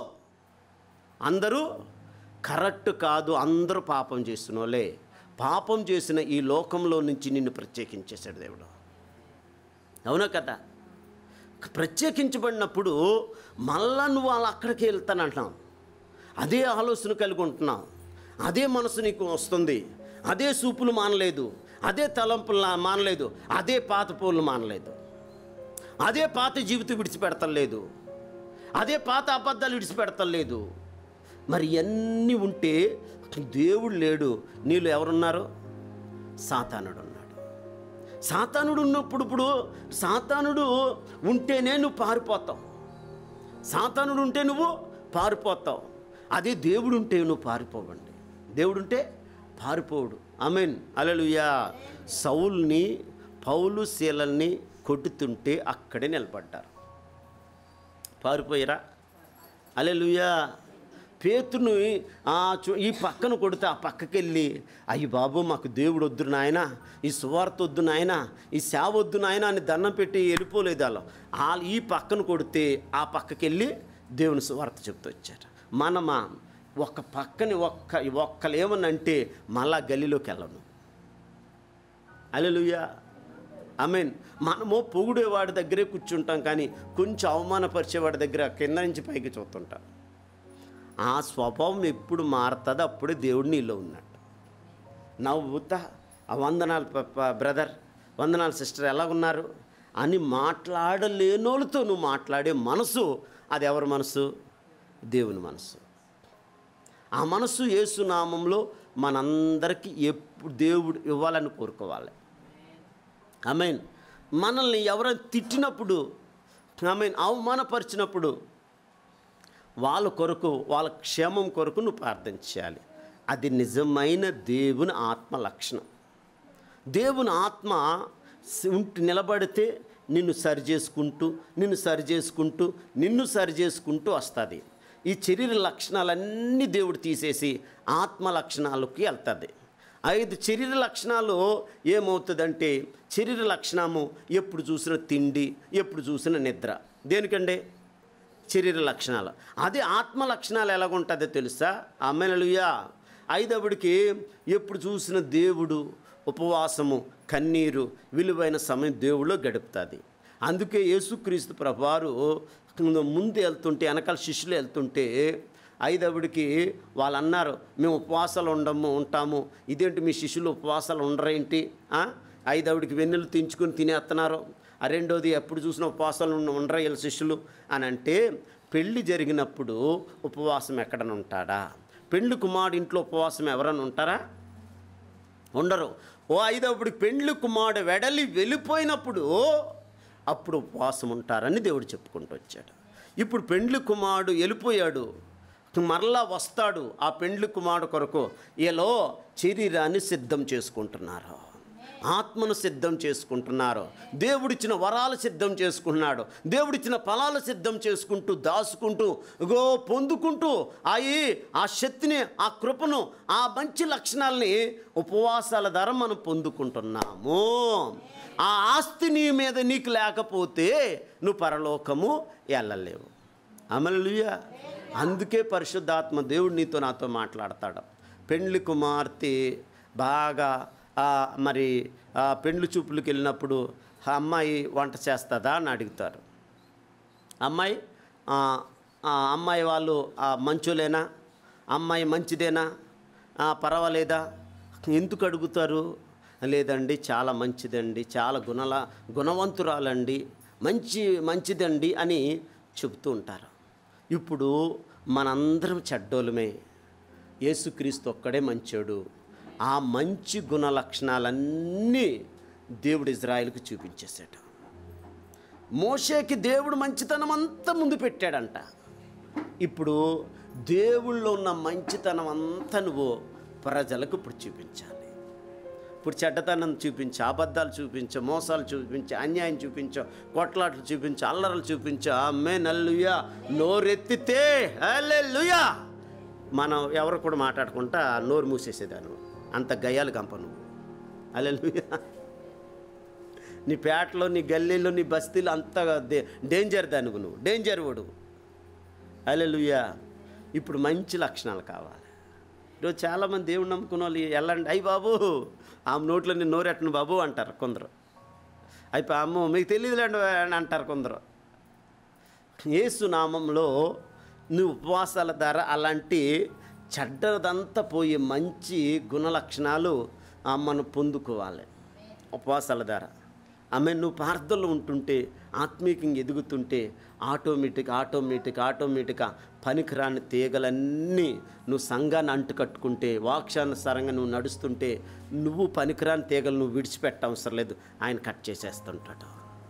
అందరూ కరెక్ట్ కాదు అందరూ పాపం చేసిన వాళ్ళే పాపం చేసిన ఈ లోకంలో నుంచి నిన్ను ప్రత్యేకించేశాడు దేవుడు అవునా కదా ప్రత్యేకించబడినప్పుడు మళ్ళా నువ్వు వాళ్ళు అక్కడికి వెళ్తానంటున్నావు అదే ఆలోచన కలిగి ఉంటున్నావు అదే మనసు నీకు వస్తుంది అదే సూపులు మానలేదు అదే తలంపులు నా- మానలేదు అదే పాత పూలు మానలేదు అదే పాత జీవితం విడిచిపెడతలేదు అదే పాత అబద్ధాలు విడిచిపెడతలేదు మరి ఇవన్నీ ఉంటే దేవుడు లేడు నీళ్ళు ఎవరున్నారు సాతానుడు ఉన్నాడు సాతానుడు ఉన్నప్పుడు ఇప్పుడు సాతానుడు ఉంటేనే నువ్వు పారిపోతావు సాతానుడు ఉంటే నువ్వు పారిపోతావు అదే దేవుడు ఉంటే నువ్వు పారిపోవండి దేవుడు ఉంటే పారిపోవుడు ఆమెన్ అలలుయా సౌల్ని పౌలు శీలల్ని కొట్టుతుంటే అక్కడే నిలబడ్డారు పారిపోయారా అలెలుయా పేతుని ఆ చు- ఈ పక్కన కొడితే ఆ పక్కకి వెళ్ళి అయ్యి బాబు మాకు దేవుడు వద్దు నాయన ఈ సువార్త వద్దు నాయన ఈ సేవ వద్దు నాయన అని దండం పెట్టి వెళ్ళిపోలేదు వాళ్ళు ఆ ఈ పక్కన కొడితే ఆ పక్కకి వెళ్ళి దేవుని సువార్త చెప్తూ వచ్చారు మనమా ఒక పక్కని ఒక్క ఒక్కలు ఏమనంటే మళ్ళా గల్లీలోకి వెళ్ళను అలెలుయా ఐ మీన్ మనము పొగుడేవాడి దగ్గరే కూర్చుంటాం కానీ కొంచెం అవమానపరిచేవాడి దగ్గర కింద నుంచి పైకి చూస్తుంటాం ఆ స్వభావం ఎప్పుడు మారుతుందో అప్పుడే దేవుడు నీలో ఉన్నట్టు నవ్వుతా ఆ వందనాలు బ్రదర్ వందనాలు సిస్టర్ ఎలా ఉన్నారు అని మాట్లాడలేనోళ్ళతో నువ్వు మాట్లాడే మనసు అది ఎవరి మనసు దేవుని మనసు ఆ మనసు యేసునామంలో మనందరికీ ఎప్పుడు దేవుడు ఇవ్వాలని కోరుకోవాలి ఐ మీన్ మనల్ని ఎవరైనా తిట్టినప్పుడు ఐ మీన్ అవమానపరిచినప్పుడు వాళ్ళ కొరకు వాళ్ళ క్షేమం కొరకు నువ్వు ప్రార్థన చేయాలి అది నిజమైన దేవుని ఆత్మ లక్షణం దేవుని ఆత్మ సి- ఉంటి నిలబడితే నిన్ను సరి చేసుకుంటూ నిన్ను సరి చేసుకుంటూ నిన్ను సరి చేసుకుంటూ వస్తుంది ఈ శరీర లక్షణాలన్నీ దేవుడు తీసేసి ఆత్మ లక్షణాలకి వెళ్తుంది ఐదు శరీర లక్షణాలు ఏమవుతుందంటే శరీర లక్షణము ఎప్పుడు చూసిన తిండి ఎప్పుడు చూసిన నిద్ర దేనికండి శరీర లక్షణాలు అదే ఆత్మ లక్షణాలు ఎలాగుంటుందో తెలుసా అమ్మెనలుయా ఐదవుడికి ఎప్పుడు చూసిన దేవుడు ఉపవాసము కన్నీరు విలువైన సమయం దేవుడిలో గడుపుతుంది అందుకే యేసుక్రీస్తు ప్రభువారు ముందు వెళ్తుంటే వెనకాల శిష్యులు వెళ్తుంటే ఐదవుడికి వాళ్ళు అన్నారు మేము ఉపవాసాలు ఉండము ఉంటాము ఇదేంటి మీ శిష్యులు ఉపవాసాలు ఉండరేంటి ఆ? ఐదవుడికి వెన్నెలు తించుకొని తినేస్తున్నారు ఆ రెండోది ఎప్పుడు చూసినా ఉపవాసాలు ఉన్న- ఉండరా వీళ్ళ శిష్యులు అని అంటే పెళ్లి జరిగినప్పుడు ఉపవాసం ఎక్కడన ఉంటాడా పెళ్లి కుమారుడు ఇంట్లో ఉపవాసం ఎవరైనా ఉంటారా ఉండరు ఓ ఐదప్పుడు పెండ్లి కుమారుడు వెడలి వెళ్ళిపోయినప్పుడు అప్పుడు ఉపవాసం ఉంటారని దేవుడు చెప్పుకుంటూ వచ్చాడు ఇప్పుడు పెండ్లి కుమారుడు వెళ్ళిపోయాడు మరలా వస్తాడు ఆ పెండ్లి కుమారుడు కొరకు వీళ్ళు శరీరాన్ని సిద్ధం చేసుకుంటున్నారు ఆత్మను సిద్ధం చేసుకుంటున్నారు దేవుడిచ్చిన వరాలు సిద్ధం చేసుకున్నాడు దేవుడిచ్చిన ఫలాలు సిద్ధం చేసుకుంటూ దాచుకుంటూ ఇగో పొందుకుంటూ అయి ఆ శక్తిని ఆ కృపను ఆ మంచి లక్షణాలని ఉపవాసాల ద్వారా మనం పొందుకుంటున్నాము ఆ ఆస్తి నీ మీద నీకు లేకపోతే నువ్వు పరలోకము వెళ్ళలేవు అమలుయ అందుకే పరిశుద్ధాత్మ దేవుడు నీతో నాతో మాట్లాడతాడు పెండ్లి కుమార్తె బాగా ఆ, మరి ఆ, పెండ్లి చూపులకు వెళ్ళినప్పుడు ఆ అమ్మాయి వంట చేస్తుందా అని అడుగుతారు అమ్మాయి ఆ, ఆ అమ్మాయి వాళ్ళు ఆ, మంచోలేనా అమ్మాయి మంచిదేనా ఆ, పర్వాలేదా ఎందుకు అడుగుతారు లేదండి చాలా మంచిదండి చాలా గుణల గుణవంతురాలండి మంచి మంచిదండి అని చెబుతూ ఉంటారు ఇప్పుడు మనందరం చెడ్డోలమే యేసుక్రీస్తు ఒక్కడే మంచోడు ఆ మంచి గుణ లక్షణాలన్నీ దేవుడు ఇజ్రాయిల్కి చూపించేశాడు మోషేకి దేవుడు మంచితనం అంతా ముందు పెట్టాడంట ఇప్పుడు దేవుళ్ళో ఉన్న మంచితనం అంతా నువ్వు ప్రజలకు ఇప్పుడు చూపించాలి ఇప్పుడు చెడ్డతనం చూపించు అబద్ధాలు చూపించు మోసాలు చూపించు అన్యాయం చూపించు కొట్లాటలు చూపించు అల్లరలు చూపించు అమ్మే నల్లుయా నోరెత్తితే హల్లెలూయా మనం ఎవరు కూడా మాట్లాడుకుంటా నోరు మూసేసేదాను అంత గయ్యాలు కంప నువ్వు హల్లెలూయా నీ పేటలో నీ గల్లీలో నీ బస్తీలో అంత డే- డేంజర్ దానికి నువ్వు డేంజర్ వాడు అలెలుయా ఇప్పుడు మంచి లక్షణాలు కావాలి ఈరోజు చాలామంది దేవుడు నమ్ముకున్న వాళ్ళు వెళ్ళండి అయ్యి బాబు ఆమె నోట్లో నేను నోరెట్టను బాబు అంటారు కొందరు అయిపోయి అమ్మో మీకు తెలియదులేండి అని అంటారు కొందరు యేసు నామంలో నువ్వు ఉపవాసాల ద్వారా అలాంటి చెడ్డదంతా పోయి మంచి గుణలక్షణాలు ఆ, మనం పొందుకోవాలి ఉపవాసాల ద్వారా ఆమె నువ్వు ప్రార్థనలో ఉంటుంటే ఆత్మీయంగా ఎదుగుతుంటే ఆటోమేటిక్ ఆటోమేటిక్ ఆటోమేటిక్గా పనికిరాని తీగలన్నీ నువ్వు సంఘాన్ని అంటుకట్టుకుంటే వాక్షానుసారంగా నువ్వు నడుస్తుంటే నువ్వు పనికిరాని తీగలు నువ్వు విడిచిపెట్ట అవసరం లేదు ఆయన కట్ చేసేస్తుంటాడు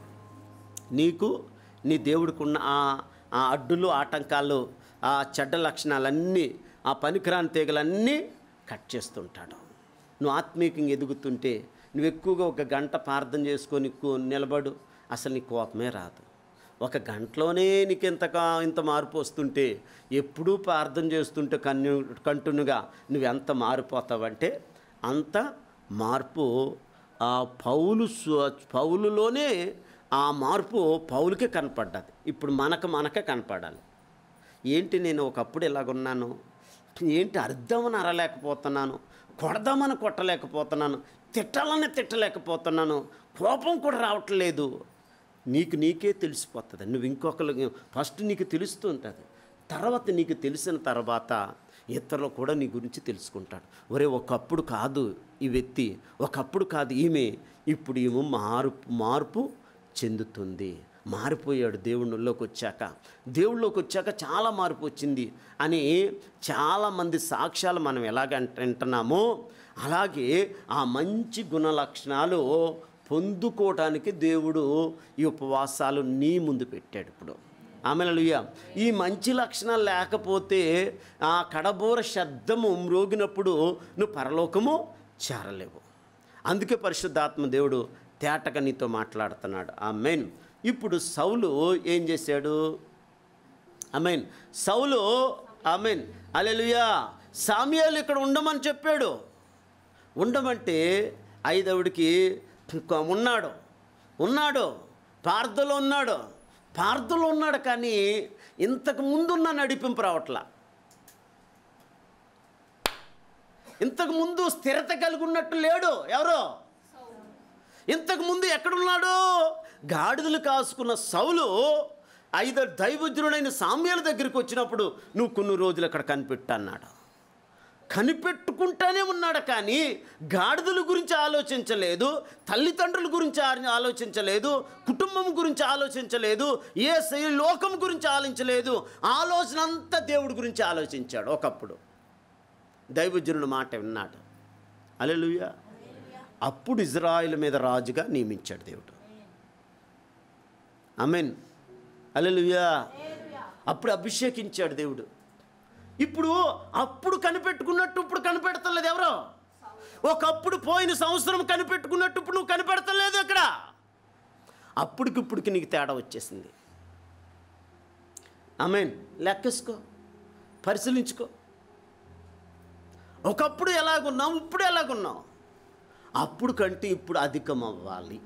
నీకు నీ దేవుడికి ఉన్న ఆ ఆ అడ్డులు ఆటంకాలు ఆ చెడ్డ లక్షణాలన్నీ ఆ పనికిరాని తీగలన్నీ కట్ చేస్తుంటాడు నువ్వు ఆత్మీయంగా ఎదుగుతుంటే నువ్వు ఎక్కువగా ఒక గంట ప్రార్థన చేసుకొని కూ- నిలబడు అసలు నీ కోపమే రాదు ఒక గంటలోనే నీకు ఇంత కా- ఇంత మార్పు వస్తుంటే ఎప్పుడూ ప్రార్థన చేస్తుంటే కన్యూ కంటిన్యూగా నువ్వు ఎంత మారిపోతావంటే అంత మార్పు ఆ పౌలు స్వ- పౌలులోనే ఆ మార్పు పౌలుకే కనపడ్డది ఇప్పుడు మనకు మనకే కనపడాలి ఏంటి నేను ఒకప్పుడు ఇలాగున్నాను ఏంటి అర్థమని అరలేకపోతున్నాను కొడదామని కొట్టలేకపోతున్నాను తిట్టాలని తిట్టలేకపోతున్నాను కోపం కూడా రావట్లేదు నీకు నీకే తెలిసిపోతుంది నువ్వు ఇంకొకరికి ఫస్ట్ నీకు తెలుస్తూ ఉంటుంది తర్వాత నీకు తెలిసిన తర్వాత ఇతరులు కూడా నీ గురించి తెలుసుకుంటాడు ఒరే ఒకప్పుడు కాదు ఈ వ్యక్తి ఒకప్పుడు కాదు ఈమె ఇప్పుడు ఈమె మార్పు మార్పు చెందుతుంది మారిపోయాడు దేవుళ్ళలోకి వచ్చాక దేవుళ్ళలోకి వచ్చాక చాలా మార్పు వచ్చింది అని చాలామంది సాక్ష్యాలు మనం ఎలాగ అంట- వింటున్నామో అలాగే ఆ మంచి గుణ లక్షణాలు పొందుకోవటానికి దేవుడు ఈ ఉపవాసాలు నీ ముందు పెట్టాడు ఇప్పుడు ఆమెలలుయ ఈ మంచి లక్షణాలు లేకపోతే ఆ కడబోర శబ్దము మ్రోగినప్పుడు నువ్వు పరలోకము చేరలేవు అందుకే పరిశుద్ధాత్మ దేవుడు తేటగా నీతో మాట్లాడుతున్నాడు ఆ మెయిన్ ఇప్పుడు సౌలు ఏం చేశాడు మీన్ సౌలు మీన్ అలెలుయా సామ్యాలు ఇక్కడ ఉండమని చెప్పాడు ఉండమంటే ఐదవుడికి ఇంకో ఉన్నాడు ఉన్నాడు పార్థలో ఉన్నాడు పార్థలో ఉన్నాడు కానీ ఇంతకు ముందున్న నడిపింపు రావట్లా ఇంతకు ముందు స్థిరత కలిగి ఉన్నట్టు లేడు ఎవరు ఇంతకు ముందు ఎక్కడున్నాడు గాడిదలు కాసుకున్న సౌలు ఐదు దైవజ్ఞుడైన సామ్యాల దగ్గరికి వచ్చినప్పుడు నువ్వు కొన్ని రోజులు అక్కడ కనిపెట్టు అన్నాడు కనిపెట్టుకుంటానే ఉన్నాడు కానీ గాడిదల గురించి ఆలోచించలేదు తల్లిదండ్రుల గురించి ఆ- ఆలోచించలేదు కుటుంబం గురించి ఆలోచించలేదు ఏ శై- లోకం గురించి ఆలోచించలేదు ఆలోచన అంతా దేవుడి గురించి ఆలోచించాడు ఒకప్పుడు దైవజనుడు మాట విన్నాడు అలెలుయ్య అప్పుడు ఇజ్రాయిల్ మీద రాజుగా నియమించాడు దేవుడు అమెన్ అలెలుయ్యా అప్పుడు అభిషేకించాడు దేవుడు ఇప్పుడు అప్పుడు కనిపెట్టుకున్నట్టు ఇప్పుడు కనిపెడతలేదు ఎవరో ఒకప్పుడు పోయిన సంవత్సరం కనిపెట్టుకున్నట్టు ఇప్పుడు నువ్వు కనిపెడతలేదు ఇక్కడ అప్పటికిప్పుడుకి నీకు తేడా వచ్చేసింది అమెన్ లెక్కేసుకో పరిశీలించుకో ఒకప్పుడు ఎలాగున్నావు ఇప్పుడు ఎలాగున్నావు అప్పుడు కంటే ఇప్పుడు అధికం అవ్వాలి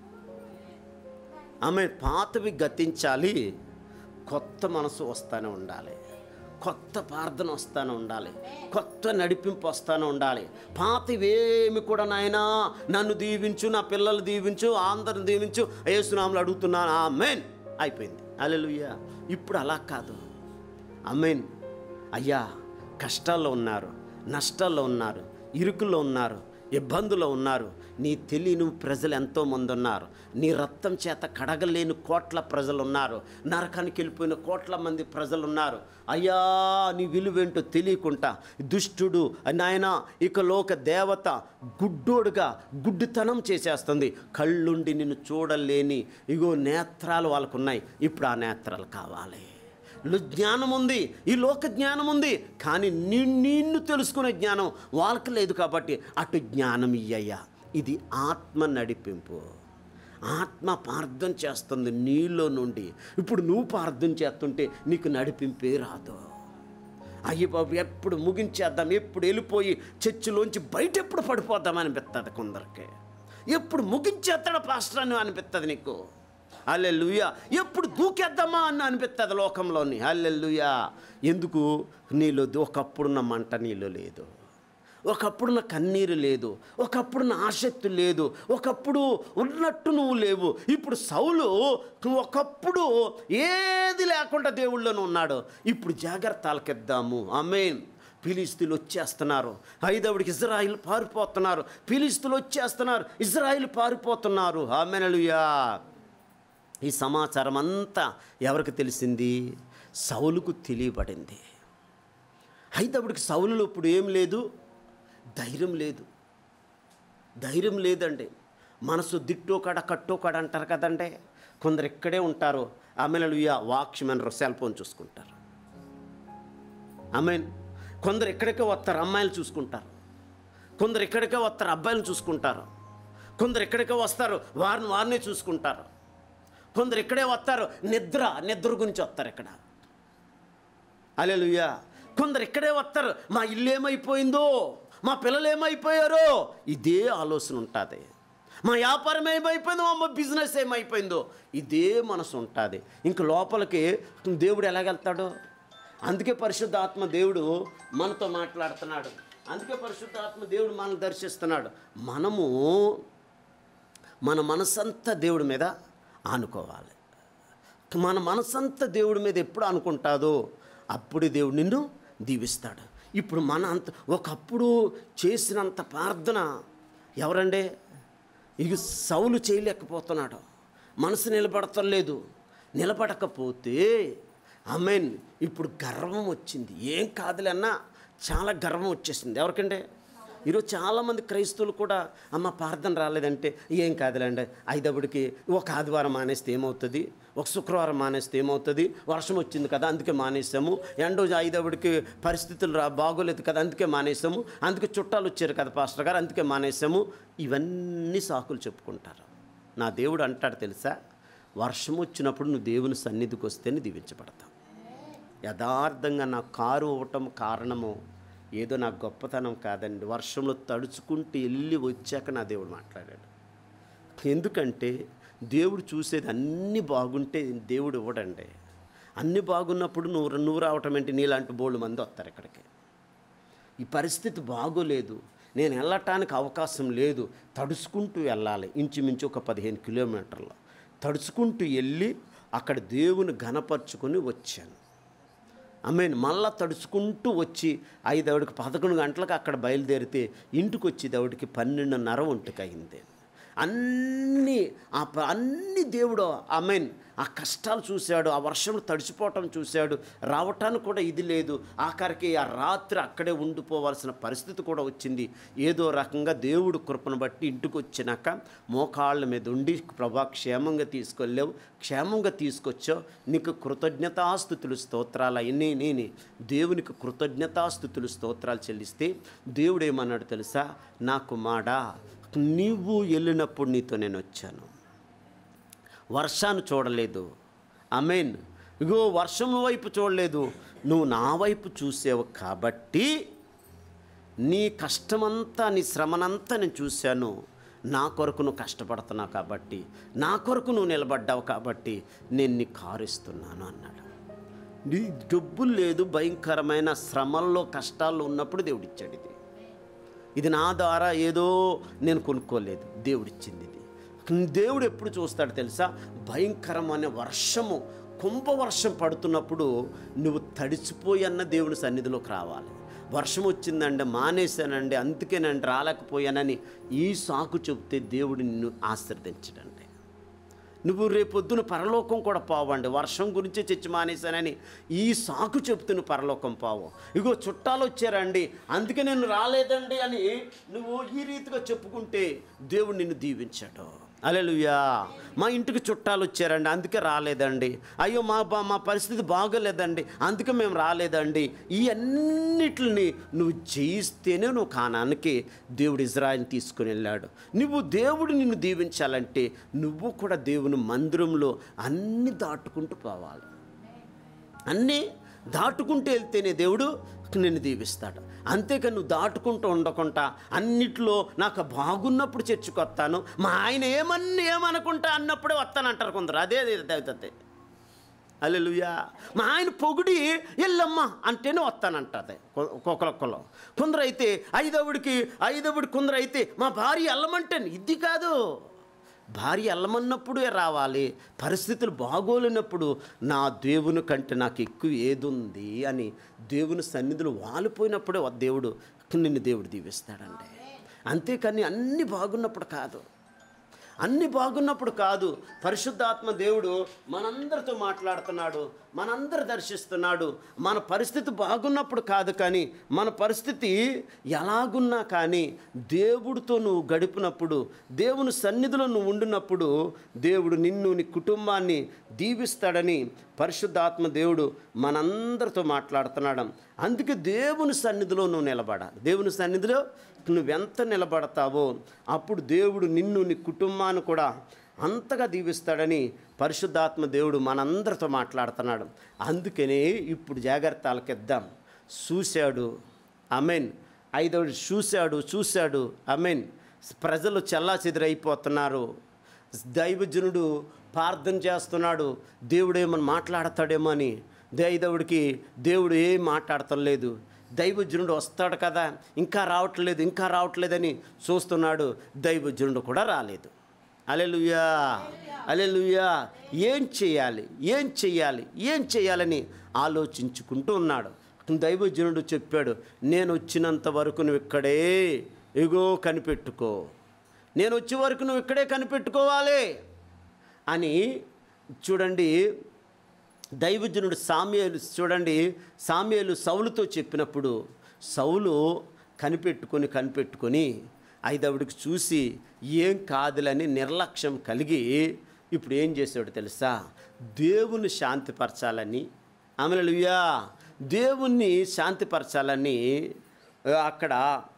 ఆమె పాతవి గతించాలి కొత్త మనసు వస్తానే ఉండాలి కొత్త ప్రార్థన వస్తానే ఉండాలి కొత్త నడిపింపు వస్తానే ఉండాలి పాతవేమి కూడా నాయనా నన్ను దీవించు నా పిల్లలు దీవించు అందరిని దీవించు ఏసునాములు అడుగుతున్నాను ఆ మెయిన్ అయిపోయింది అలెలుయ్యా ఇప్పుడు అలా కాదు అమేన్ అయ్యా కష్టాల్లో ఉన్నారు నష్టాల్లో ఉన్నారు ఇరుకుల్లో ఉన్నారు ఇబ్బందుల్లో ఉన్నారు నీ తెలియని ప్రజలు ఎంతోమంది ఉన్నారు నీ రక్తం చేత కడగలేని కోట్ల ప్రజలు ఉన్నారు నరకానికి వెళ్ళిపోయిన కోట్ల మంది ప్రజలు ఉన్నారు అయ్యా నీ విలువేంటో తెలియకుండా దుష్టుడు నాయన ఇక లోక దేవత గుడ్డోడుగా గుడ్డితనం చేసేస్తుంది కళ్ళుండి నిన్ను చూడలేని ఇగో నేత్రాలు వాళ్ళకు ఉన్నాయి ఇప్పుడు ఆ నేత్రాలు కావాలి లో జ్ఞానం ఉంది ఈ లోక జ్ఞానం ఉంది కానీ ని నిన్ను తెలుసుకునే జ్ఞానం వాళ్ళకి లేదు కాబట్టి అటు జ్ఞానం ఇయ్యయ్యా ఇది ఆత్మ నడిపింపు ఆత్మ ప్రార్థన చేస్తుంది నీలో నుండి ఇప్పుడు నువ్వు ప్రార్థన చేస్తుంటే నీకు నడిపింపే రాదు అయ్యి బాబు ఎప్పుడు ముగించేద్దాం ఎప్పుడు వెళ్ళిపోయి చర్చిలోంచి బయట ఎప్పుడు పడిపోద్దాం అనిపిస్తుంది కొందరికి ఎప్పుడు ముగించేస్తాడు పాస్టర్ అని అనిపిస్తుంది నీకు అల్లెల్లుయా ఎప్పుడు దూకేద్దామా అని అనిపిస్తుంది లోకంలోని అల్లెల్లుయా ఎందుకు నీలో ఒకప్పుడున్న మంట నీలో లేదు ఒకప్పుడున్న కన్నీరు లేదు ఒకప్పుడున్న ఆసక్తి లేదు ఒకప్పుడు ఉన్నట్టు నువ్వు లేవు ఇప్పుడు సౌలు నువ్వు ఒకప్పుడు ఏది లేకుండా దేవుళ్ళను ఉన్నాడు ఇప్పుడు జాగ్రత్త ఆలకిద్దాము ఆమెన్ ఫిలిస్తీన్లు వచ్చేస్తున్నారు ఐదవుడికి ఇజ్రాయిల్ పారిపోతున్నారు ఫిలిస్తీన్లు వచ్చేస్తున్నారు ఇజ్రాయిల్ పారిపోతున్నారు ఆమెనలుయా ఈ సమాచారం అంతా ఎవరికి తెలిసింది సౌలుకు తెలియబడింది అయితే అప్పటికి సౌలులో ఇప్పుడు ఏం లేదు ధైర్యం లేదు ధైర్యం లేదండి మనసు దిట్టో కాడ కట్టో కాడ అంటారు కదండి కొందరు ఇక్కడే ఉంటారు ఆమెలు వాక్ష్మెన్ సెల్ ఫోన్ చూసుకుంటారు ఆమెన్ కొందరు ఇక్కడికే వస్తారు అమ్మాయిలు చూసుకుంటారు కొందరు ఇక్కడికే వస్తారు అబ్బాయిలు చూసుకుంటారు కొందరు ఇక్కడికే వస్తారు వారిని వారిని చూసుకుంటారు కొందరు ఇక్కడే వస్తారు నిద్ర నిద్ర గురించి వస్తారు ఇక్కడ అలెలుయ్యా కొందరు ఇక్కడే వస్తారు మా ఇల్లు ఏమైపోయిందో మా పిల్లలు ఏమైపోయారో ఇదే ఆలోచన ఉంటుంది మా వ్యాపారం ఏమైపోయిందో మా బిజినెస్ ఏమైపోయిందో ఇదే మనసు ఉంటుంది ఇంక లోపలికి దేవుడు ఎలాగెళ్తాడో అందుకే పరిశుద్ధ ఆత్మ దేవుడు మనతో మాట్లాడుతున్నాడు అందుకే పరిశుద్ధ ఆత్మ దేవుడు మనల్ని దర్శిస్తున్నాడు మనము మన మనసంతా దేవుడి మీద ఆనుకోవాలి మన మనసంతా దేవుడి మీద ఎప్పుడు అనుకుంటాదో అప్పుడు దేవుడు నిన్ను దీవిస్తాడు ఇప్పుడు మన అంత ఒకప్పుడు చేసినంత ప్రార్థన ఎవరండి ఇక సౌలు చేయలేకపోతున్నాడు మనసు నిలబడతలేదు నిలబడకపోతే అమెన్ ఇప్పుడు గర్వం వచ్చింది ఏం కాదులే అన్నా చాలా గర్వం వచ్చేసింది ఎవరికంటే ఈరోజు చాలామంది క్రైస్తవులు కూడా అమ్మ ప్రార్థన రాలేదంటే ఏం కాదులేండి ఐదవుడికి ఒక ఆదివారం మానేస్తే ఏమవుతుంది ఒక శుక్రవారం మానేస్తే ఏమవుతుంది వర్షం వచ్చింది కదా అందుకే మానేసాము ఎండో ఐదవుడికి పరిస్థితులు రా బాగోలేదు కదా అందుకే మానేసాము అందుకే చుట్టాలు వచ్చారు కదా పాస్టర్ గారు అందుకే మానేసాము ఇవన్నీ సాకులు చెప్పుకుంటారు నా దేవుడు అంటాడు తెలుసా వర్షం వచ్చినప్పుడు నువ్వు దేవుని సన్నిధికి వస్తేనే దీవించబడతావు యథార్థంగా నా కారు ఇవ్వటం కారణము ఏదో నా గొప్పతనం కాదండి వర్షంలో తడుచుకుంటూ వెళ్ళి వచ్చాక నా దేవుడు మాట్లాడాడు ఎందుకంటే దేవుడు చూసేది అన్నీ బాగుంటే దేవుడు ఇవ్వడండి అన్నీ బాగున్నప్పుడు నువ్వు నువ్వు రావటం ఏంటి నీలాంటి బోళ్ళు మంది వస్తారు ఇక్కడికి ఈ పరిస్థితి బాగోలేదు నేను వెళ్ళటానికి అవకాశం లేదు తడుచుకుంటూ వెళ్ళాలి ఇంచుమించు ఒక పదిహేను కిలోమీటర్లు తడుచుకుంటూ వెళ్ళి అక్కడ దేవుని ఘనపరుచుకొని వచ్చాను మీన్ మళ్ళా తడుచుకుంటూ వచ్చి ఐదవడికి పదకొండు గంటలకు అక్కడ బయలుదేరితే ఇంటికి వచ్చి దవుడికి పన్నెండున్నర ఒంటికి అయింది అన్నీ ఆ ప- అన్ని దేవుడు ఐ మీన్ ఆ కష్టాలు చూశాడు ఆ వర్షంలో తడిచిపోవటం చూశాడు రావటానికి కూడా ఇది లేదు ఆఖరికి ఆ రాత్రి అక్కడే ఉండిపోవాల్సిన పరిస్థితి కూడా వచ్చింది ఏదో రకంగా దేవుడు కృపను బట్టి ఇంటికి వచ్చినాక మోకాళ్ళ మీద ఉండి ప్రభా క్షేమంగా తీసుకెళ్ళావు క్షేమంగా తీసుకొచ్చావు నీకు కృతజ్ఞతాస్థుతులు స్తోత్రాలు అన్నీ నేని దేవునికి కృతజ్ఞతాస్థుతులు స్తోత్రాలు చెల్లిస్తే దేవుడు ఏమన్నాడు తెలుసా నా కుమాడా నీవు వెళ్ళినప్పుడు నీతో నేను వచ్చాను వర్షాన్ని చూడలేదు మీన్ ఇగో వర్షం వైపు చూడలేదు నువ్వు నా వైపు చూసావు కాబట్టి నీ కష్టమంతా నీ శ్రమనంతా నేను చూశాను నా కొరకు నువ్వు కష్టపడుతున్నావు కాబట్టి నా కొరకు నువ్వు నిలబడ్డావు కాబట్టి నేను నీ కారుస్తున్నాను అన్నాడు నీ డబ్బులు లేదు భయంకరమైన శ్రమల్లో కష్టాల్లో ఉన్నప్పుడు దేవుడిచ్చాడు ఇది ఇది నా ద్వారా ఏదో నేను కొనుక్కోలేదు దేవుడిచ్చింది ఇది దేవుడు ఎప్పుడు చూస్తాడు తెలుసా భయంకరమైన వర్షము కుంభ వర్షం పడుతున్నప్పుడు నువ్వు తడిచిపోయి అన్న దేవుని సన్నిధిలోకి రావాలి వర్షం వచ్చిందంటే మానేశానండి అందుకేనండి రాలేకపోయానని ఈ సాకు చెప్తే దేవుడు నిన్ను ఆశీర్దించడండి నువ్వు రేపొద్దున పరలోకం కూడా పోవండి వర్షం గురించే చచ్చి మానేశానని ఈ సాకు చెప్తున్న పరలోకం పోవు ఇగో చుట్టాలు వచ్చారండి అందుకే నేను రాలేదండి అని నువ్వు ఈ రీతిగా చెప్పుకుంటే దేవుడు నిన్ను దీవించాడు అలెలుయా మా ఇంటికి చుట్టాలు వచ్చారండి అందుకే రాలేదండి అయ్యో మా బా మా పరిస్థితి బాగోలేదండి అందుకే మేము రాలేదండి ఈ అన్నిటిని నువ్వు జయిస్తేనే నువ్వు కానానికి దేవుడు ఇజ్రాయిల్ని తీసుకుని వెళ్ళాడు నువ్వు దేవుడు నిన్ను దీవించాలంటే నువ్వు కూడా దేవుని మందిరంలో అన్ని దాటుకుంటూ పోవాలి అన్నీ దాటుకుంటూ వెళ్తేనే దేవుడు నిన్ను దీవిస్తాడు అంతేకాని నువ్వు దాటుకుంటూ ఉండకుండా అన్నిట్లో నాకు బాగున్నప్పుడు చర్చకొస్తాను మా ఆయన ఏమన్నా ఏమనుకుంటా అన్నప్పుడే వస్తానంటారు కొందరు అదే అవుతుంది అల్లెలుయా మా ఆయన పొగిడి ఎల్లమ్మ అంటేనే వస్తానంటది ఒక్కొక్కరొక్కలో కొందరు అయితే ఐదవుడికి ఐదవుడి కొందరు అయితే మా భార్య ఎల్లమంటే ఇది కాదు భార్య వెళ్ళమన్నప్పుడే రావాలి పరిస్థితులు బాగోలేనప్పుడు నా దేవుని కంటే నాకు ఎక్కువ ఏది ఉంది అని దేవుని సన్నిధులు వాలిపోయినప్పుడే వా- దేవుడు నిన్ను దేవుడు దీవిస్తాడండి అంతేకాని అన్నీ బాగున్నప్పుడు కాదు అన్ని బాగున్నప్పుడు కాదు పరిశుద్ధాత్మ దేవుడు మనందరితో మాట్లాడుతున్నాడు మనందరు దర్శిస్తున్నాడు మన పరిస్థితి బాగున్నప్పుడు కాదు కానీ మన పరిస్థితి ఎలాగున్నా కానీ దేవుడితో నువ్వు గడిపినప్పుడు దేవుని సన్నిధిలో నువ్వు ఉండినప్పుడు దేవుడు నిన్ను నీ కుటుంబాన్ని దీవిస్తాడని పరిశుద్ధాత్మ దేవుడు మనందరితో మాట్లాడుతున్నాడు అందుకే దేవుని సన్నిధిలో నువ్వు నిలబడాలి దేవుని సన్నిధిలో నువ్వెంత నిలబడతావో అప్పుడు దేవుడు నిన్ను నీ కుటుంబాన్ని కూడా అంతగా దీవిస్తాడని పరిశుద్ధాత్మ దేవుడు మనందరితో మాట్లాడుతున్నాడు అందుకనే ఇప్పుడు జాగ్రత్తలకిద్దాం చూశాడు అమెన్ ఐదోడు చూశాడు చూశాడు అమెన్ ప్రజలు చల్లా చెదిరైపోతున్నారు దైవజనుడు ప్రార్థన చేస్తున్నాడు దేవుడు ఏమని మాట్లాడతాడేమో అని దైదవుడికి దేవుడు ఏం మాట్లాడటం లేదు దైవజనుడు వస్తాడు కదా ఇంకా రావట్లేదు ఇంకా రావట్లేదని చూస్తున్నాడు దైవజనుడు కూడా రాలేదు అలెలుయా అలెలుయా ఏం చేయాలి ఏం చేయాలి ఏం చేయాలని ఆలోచించుకుంటూ ఉన్నాడు దైవజనుడు చెప్పాడు నేను వచ్చినంత వరకు నువ్వు ఇక్కడే ఎగో కనిపెట్టుకో నేను వచ్చే వరకు నువ్వు ఇక్కడే కనిపెట్టుకోవాలి అని చూడండి దైవజనుడు సామ్యాలు చూడండి సామ్యాలు సౌలుతో చెప్పినప్పుడు సౌలు కనిపెట్టుకొని కనిపెట్టుకొని ఐదవుడికి చూసి ఏం కాదులని నిర్లక్ష్యం కలిగి ఇప్పుడు ఏం చేశాడు తెలుసా దేవుని శాంతిపరచాలని అమలుయా దేవుణ్ణి శాంతిపరచాలని ఆ, అక్కడ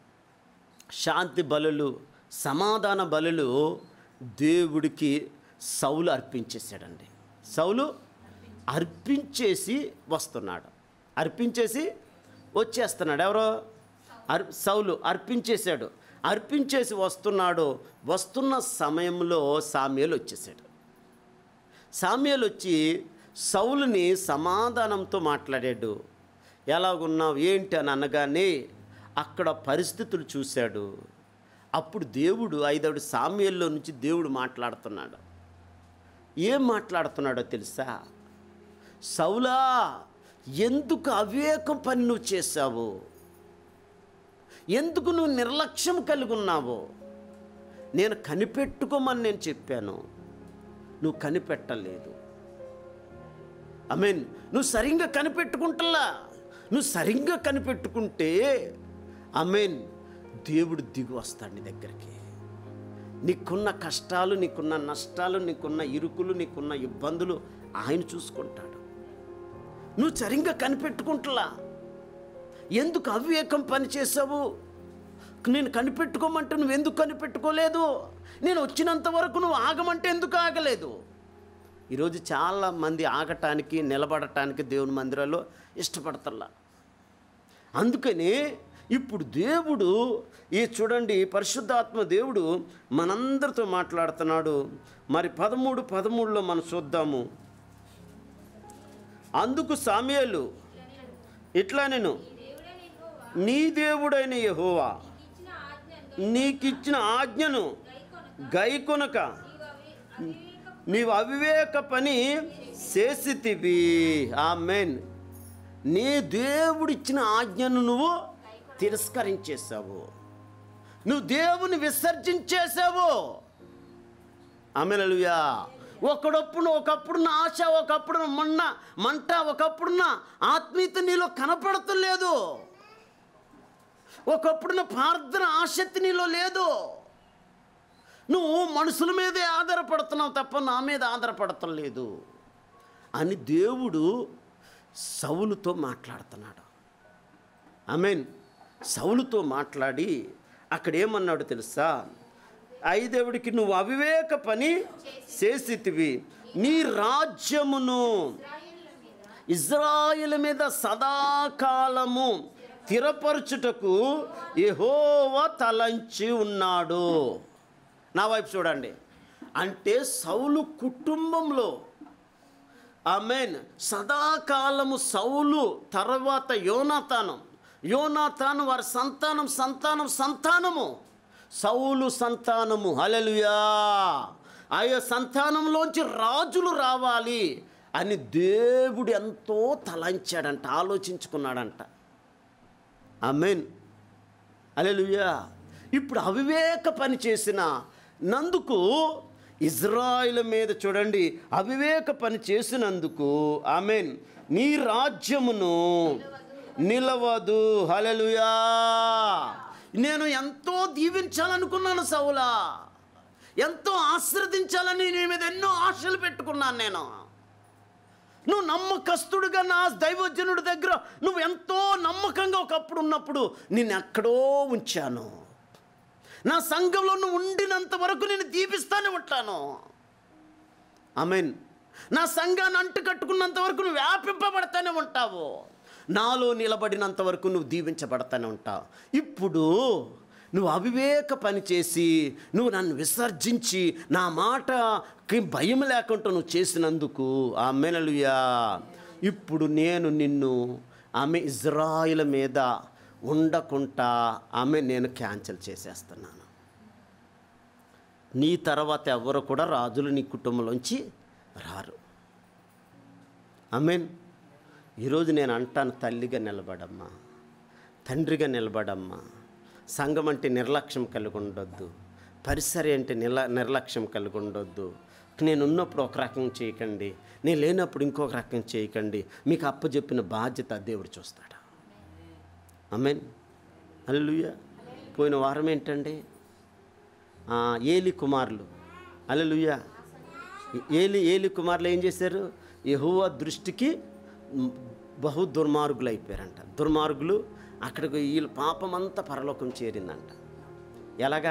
శాంతి బలులు సమాధాన బలులు దేవుడికి సౌలు అర్పించేశాడండి సౌలు అర్పించేసి వస్తున్నాడు అర్పించేసి వచ్చేస్తున్నాడు ఎవరో అర్ సౌలు అర్పించేశాడు అర్పించేసి వస్తున్నాడు వస్తున్న సమయంలో సామ్యాలు వచ్చేసాడు సామ్యాలు వచ్చి సౌలుని సమాధానంతో మాట్లాడాడు ఎలాగున్నావు ఏంటి అని అనగానే అక్కడ పరిస్థితులు చూశాడు అప్పుడు దేవుడు ఐదవుడు సామ్యాల్లో నుంచి దేవుడు మాట్లాడుతున్నాడు ఏం మాట్లాడుతున్నాడో తెలుసా సౌలా ఎందుకు అవివేకం పని నువ్వు చేశావు ఎందుకు నువ్వు నిర్లక్ష్యం కలిగి ఉన్నావు నేను కనిపెట్టుకోమని నేను చెప్పాను నువ్వు కనిపెట్టలేదు ఐ మీన్ నువ్వు సరిగ్గా కనిపెట్టుకుంటలా నువ్వు సరిగ్గా కనిపెట్టుకుంటే ఐ మీన్ దేవుడు దిగి వస్తాడు నీ దగ్గరికి నీకున్న కష్టాలు నీకున్న నష్టాలు నీకున్న ఇరుకులు నీకున్న ఇబ్బందులు ఆయన చూసుకుంటాడు నువ్వు సరిగ్గా కనిపెట్టుకుంటలా ఎందుకు అవివేకం పని చేసావు నేను కనిపెట్టుకోమంటే నువ్వు ఎందుకు కనిపెట్టుకోలేదు నేను వచ్చినంత వరకు నువ్వు ఆగమంటే ఎందుకు ఆగలేదు ఈరోజు చాలా మంది ఆగటానికి నిలబడటానికి దేవుని మందిరాల్లో ఇష్టపడతల్లా అందుకని ఇప్పుడు దేవుడు ఈ చూడండి పరిశుద్ధాత్మ దేవుడు మనందరితో మాట్లాడుతున్నాడు మరి పదమూడు పదమూడులో మనం చూద్దాము అందుకు సామ్యాలు ఇట్లా నేను దేవుడే నీకు నీ దేవుడైన యెహోవా ఇచ్చిన ఆజ్ఞను నీకిచ్చిన ఆజ్ఞను గైకొనక గైకొనక నీవు అవి అవివేక నీవు అవివేక పని చేసితివి ఆ మెయిన్ నీ దేవుడిచ్చిన ఆజ్ఞను నువ్వు తిరస్కరించేశావు నువ్వు దేవుని విసర్జించేశావు ఆమెలుయా ఒకడప్పుడు ఒకప్పుడున్న ఆశ ఒకప్పుడు మొన్న మంట ఒకప్పుడున్న ఆత్మీయత నీలో కనపడతలేదు ఒకప్పుడున్న ప్రార్థన ఆసక్తి నీలో లేదు నువ్వు మనుషుల మీదే ఆధారపడుతున్నావు తప్ప నా మీద ఆధారపడటం లేదు అని దేవుడు సౌలుతో మాట్లాడుతున్నాడు ఐ మీన్ సౌలుతో మాట్లాడి అక్కడ ఏమన్నాడు తెలుసా ఐదేవుడికి నువ్వు అవివేక పని చేసితివి నీ రాజ్యమును ఇజ్రాయిల్ మీద సదాకాలము స్థిరపరచుటకు యెహోవా తలంచి ఉన్నాడు నా వైపు చూడండి అంటే సౌలు కుటుంబంలో ఆమెన్ సదాకాలము సౌలు తర్వాత యోనాతాను యోనాతాను వారి సంతానం సంతానం సంతానము సౌలు సంతానము హలలుయా ఆయా సంతానంలోంచి రాజులు రావాలి అని దేవుడు ఎంతో తలంచాడంట ఆలోచించుకున్నాడంట ఆమెన్ అలెలుయా ఇప్పుడు అవివేక పని చేసిన నందుకు ఇజ్రాయిల్ మీద చూడండి అవివేక పని చేసినందుకు ఆమెన్ నీ రాజ్యమును నిలవదు హలలుయా నేను ఎంతో దీవించాలనుకున్నాను సౌలా ఎంతో ఆశ్రదించాలని నీ మీద ఎన్నో ఆశలు పెట్టుకున్నాను నేను నువ్వు నమ్మకస్తుడుగా నా దైవజనుడి దగ్గర నువ్వు ఎంతో నమ్మకంగా ఒకప్పుడు ఉన్నప్పుడు నేను ఎక్కడో ఉంచాను నా సంఘంలో నువ్వు ఉండినంత వరకు నేను దీపిస్తానే ఉంటాను మీన్ నా సంఘాన్ని అంటు కట్టుకున్నంత వరకు నువ్వు వ్యాపింపబడతానే ఉంటావు నాలో నిలబడినంత వరకు నువ్వు దీవించబడతానే ఉంటావు ఇప్పుడు నువ్వు అవివేక పని చేసి నువ్వు నన్ను విసర్జించి నా మాటకి భయం లేకుండా నువ్వు చేసినందుకు ఆ మెనలుయా ఇప్పుడు నేను నిన్ను ఆమె ఇజ్రాయిల్ మీద ఉండకుండా ఆమె నేను క్యాన్సిల్ చేసేస్తున్నాను నీ తర్వాత ఎవరు కూడా రాజులు నీ కుటుంబంలోంచి రారు మీన్ ఈరోజు నేను అంటాను తల్లిగా నిలబడమ్మా తండ్రిగా నిలబడమ్మా సంఘం అంటే నిర్లక్ష్యం కలిగి ఉండొద్దు పరిసరి అంటే నిల నిర్లక్ష్యం కలిగి ఉండొద్దు నేను ఉన్నప్పుడు ఒక రకం చేయకండి నేను లేనప్పుడు ఇంకొక రకం చేయకండి మీకు అప్పచెప్పిన బాధ్యత దేవుడు చూస్తాడు అమెన్ అల్లుయ్య పోయిన వారం ఏంటండి ఆ, ఏలి కుమారులు అలలుయ్య ఏలి ఏలి కుమారులు ఏం చేశారు యెహోవా దృష్టికి మ్, బహు దుర్మార్గులు అయిపోయారంట దుర్మార్గులు అక్కడికి వీళ్ళ పాపం అంతా పరలోకం చేరిందంట ఎలాగా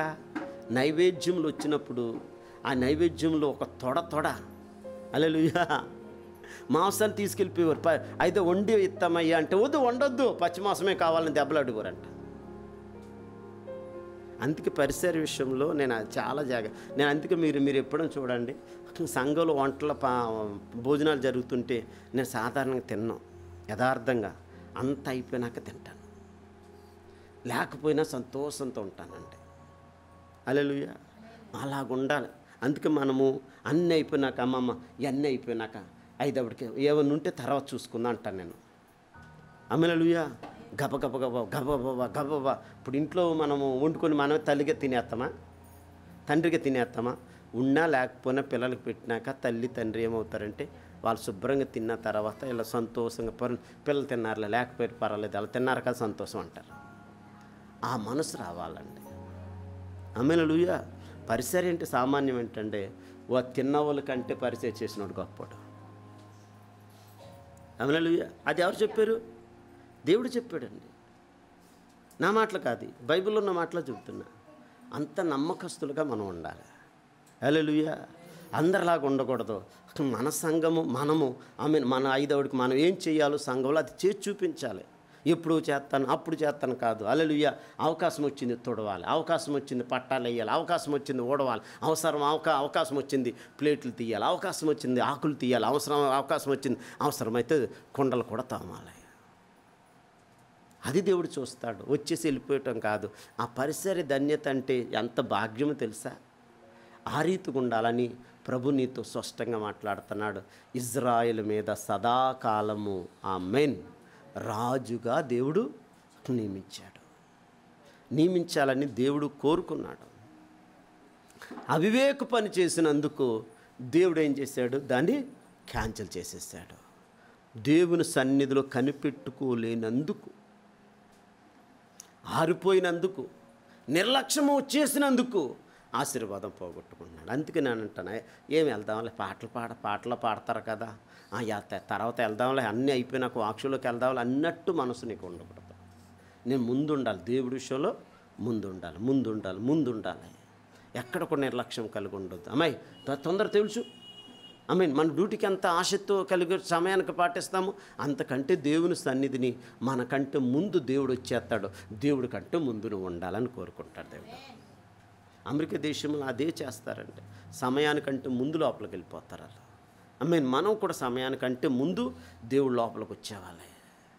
నైవేద్యములు వచ్చినప్పుడు ఆ నైవేద్యంలో ఒక తొడ తొడ అలలుయ్య మాంసాన్ని తీసుకెళ్ళిపోయేవారు ప- అయితే వండి ఇస్తామయ్యా అంటే వద్దు వండొద్దు పచ్చి మాంసమే కావాలని దెబ్బలు అడుగురంట అందుకే పరిసర విషయంలో నేను అది చాలా జాగ నేను అందుకే మీరు మీరు ఎప్పుడైనా చూడండి సంఘంలో వంటల పా భోజనాలు జరుగుతుంటే నేను సాధారణంగా తిన్నాను యథార్థంగా అంత అయిపోయినాక తింటాను లేకపోయినా సంతోషంతో ఉంటానండి అలెలుయ అలాగ ఉండాలి అందుకే మనము అన్నీ అయిపోయినాక అమ్మమ్మ ఇవన్నీ అయిపోయినాక ఐదవడికి ఏమన్నా ఉంటే తర్వాత చూసుకుందా అంటాను నేను అమ్మలలుయ గబ గబ గబ గబ గబ ఇప్పుడు ఇంట్లో మనము వండుకొని మనమే తల్లిగా తినేస్తామా తండ్రిగా తినేస్తామా ఉన్నా లేకపోయినా పిల్లలకు పెట్టినాక తల్లి తండ్రి ఏమవుతారంటే వాళ్ళు శుభ్రంగా తిన్న తర్వాత ఇలా సంతోషంగా పర్ పిల్లలు తిన్నారులే లేకపోతే పర్వాలేదు అలా తిన్నారు కదా సంతోషం అంటారు ఆ మనసు రావాలండి అమ్మలలుయ పరిసర ఏంటి సామాన్యం ఏంటంటే వా తిన్న వాళ్ళ కంటే పరిచయం చేసినాడు గొప్పడు అమలలుయ అది ఎవరు చెప్పారు దేవుడు చెప్పాడండి నా మాటలు కాదు బైబిల్లో ఉన్న మాటలు చెబుతున్నా అంత నమ్మకస్తులుగా మనం ఉండాలి అలలుయ అందరిలాగా ఉండకూడదు మన సంఘము మనము ఆమె మన ఐదవుడికి మనం ఏం చేయాలో సంఘంలో అది చేసి చూపించాలి ఎప్పుడు చేస్తాను అప్పుడు చేస్తాను కాదు అలలుయ్య అవకాశం వచ్చింది తుడవాలి అవకాశం వచ్చింది పట్టాలు వేయాలి అవకాశం వచ్చింది ఊడవాలి అవసరం అవకా అవకాశం వచ్చింది ప్లేట్లు తీయాలి అవకాశం వచ్చింది ఆకులు తీయాలి అవసరం అవకాశం వచ్చింది అవసరమైతే కుండలు కూడా తోమాలి అది దేవుడు చూస్తాడు వచ్చేసి వెళ్ళిపోయటం కాదు ఆ పరిసర ధన్యత అంటే ఎంత భాగ్యమో తెలుసా ఆ రీతిగా ఉండాలని ప్రభు నీతో స్పష్టంగా మాట్లాడుతున్నాడు ఇజ్రాయెల్ మీద సదాకాలము ఆ మెయిన్ రాజుగా దేవుడు నియమించాడు నియమించాలని దేవుడు కోరుకున్నాడు అవివేక పని చేసినందుకు దేవుడు ఏం చేశాడు దాన్ని క్యాన్సిల్ చేసేసాడు దేవుని సన్నిధిలో కనిపెట్టుకోలేనందుకు ఆరిపోయినందుకు నిర్లక్ష్యము చేసినందుకు ఆశీర్వాదం పోగొట్టుకున్నాడు అందుకే నేను అంటాను ఏం వెళ్దాంలే పాటలు పాడ పాటలు పాడతారు కదా ఆ, యా, త- తర్వాత వెళ్దాంలే అన్నీ అయిపోయినాక వాక్షులోకి వెళ్దాంలే అన్నట్టు మనసు నీకు ఉండకూడదు నేను ముందు ఉండాలి దేవుడి విషయంలో ముందు ఉండాలి ముందు ఉండాలి ముందు ఉండాలి ఎక్కడ కూడా నిర్లక్ష్యం కలిగి ఉండొద్దు అమ్మాయి తొ- తొందర తెలుసు ఐ మీన్ మన డ్యూటీకి ఎంత ఆశతో కలిగి సమయానికి పాటిస్తాము అంతకంటే దేవుని సన్నిధిని మనకంటే ముందు దేవుడు వచ్చేస్తాడు దేవుడి కంటే ముందు నువ్వు ఉండాలని కోరుకుంటాడు దేవుడు అమెరికా దేశంలో అదే చేస్తారంటే సమయానికంటే ముందు లోపలికి వెళ్ళిపోతారు అలా ఐ మీన్ మనం కూడా సమయానికంటే ముందు దేవుడు లోపలికి వచ్చేవాళ్ళే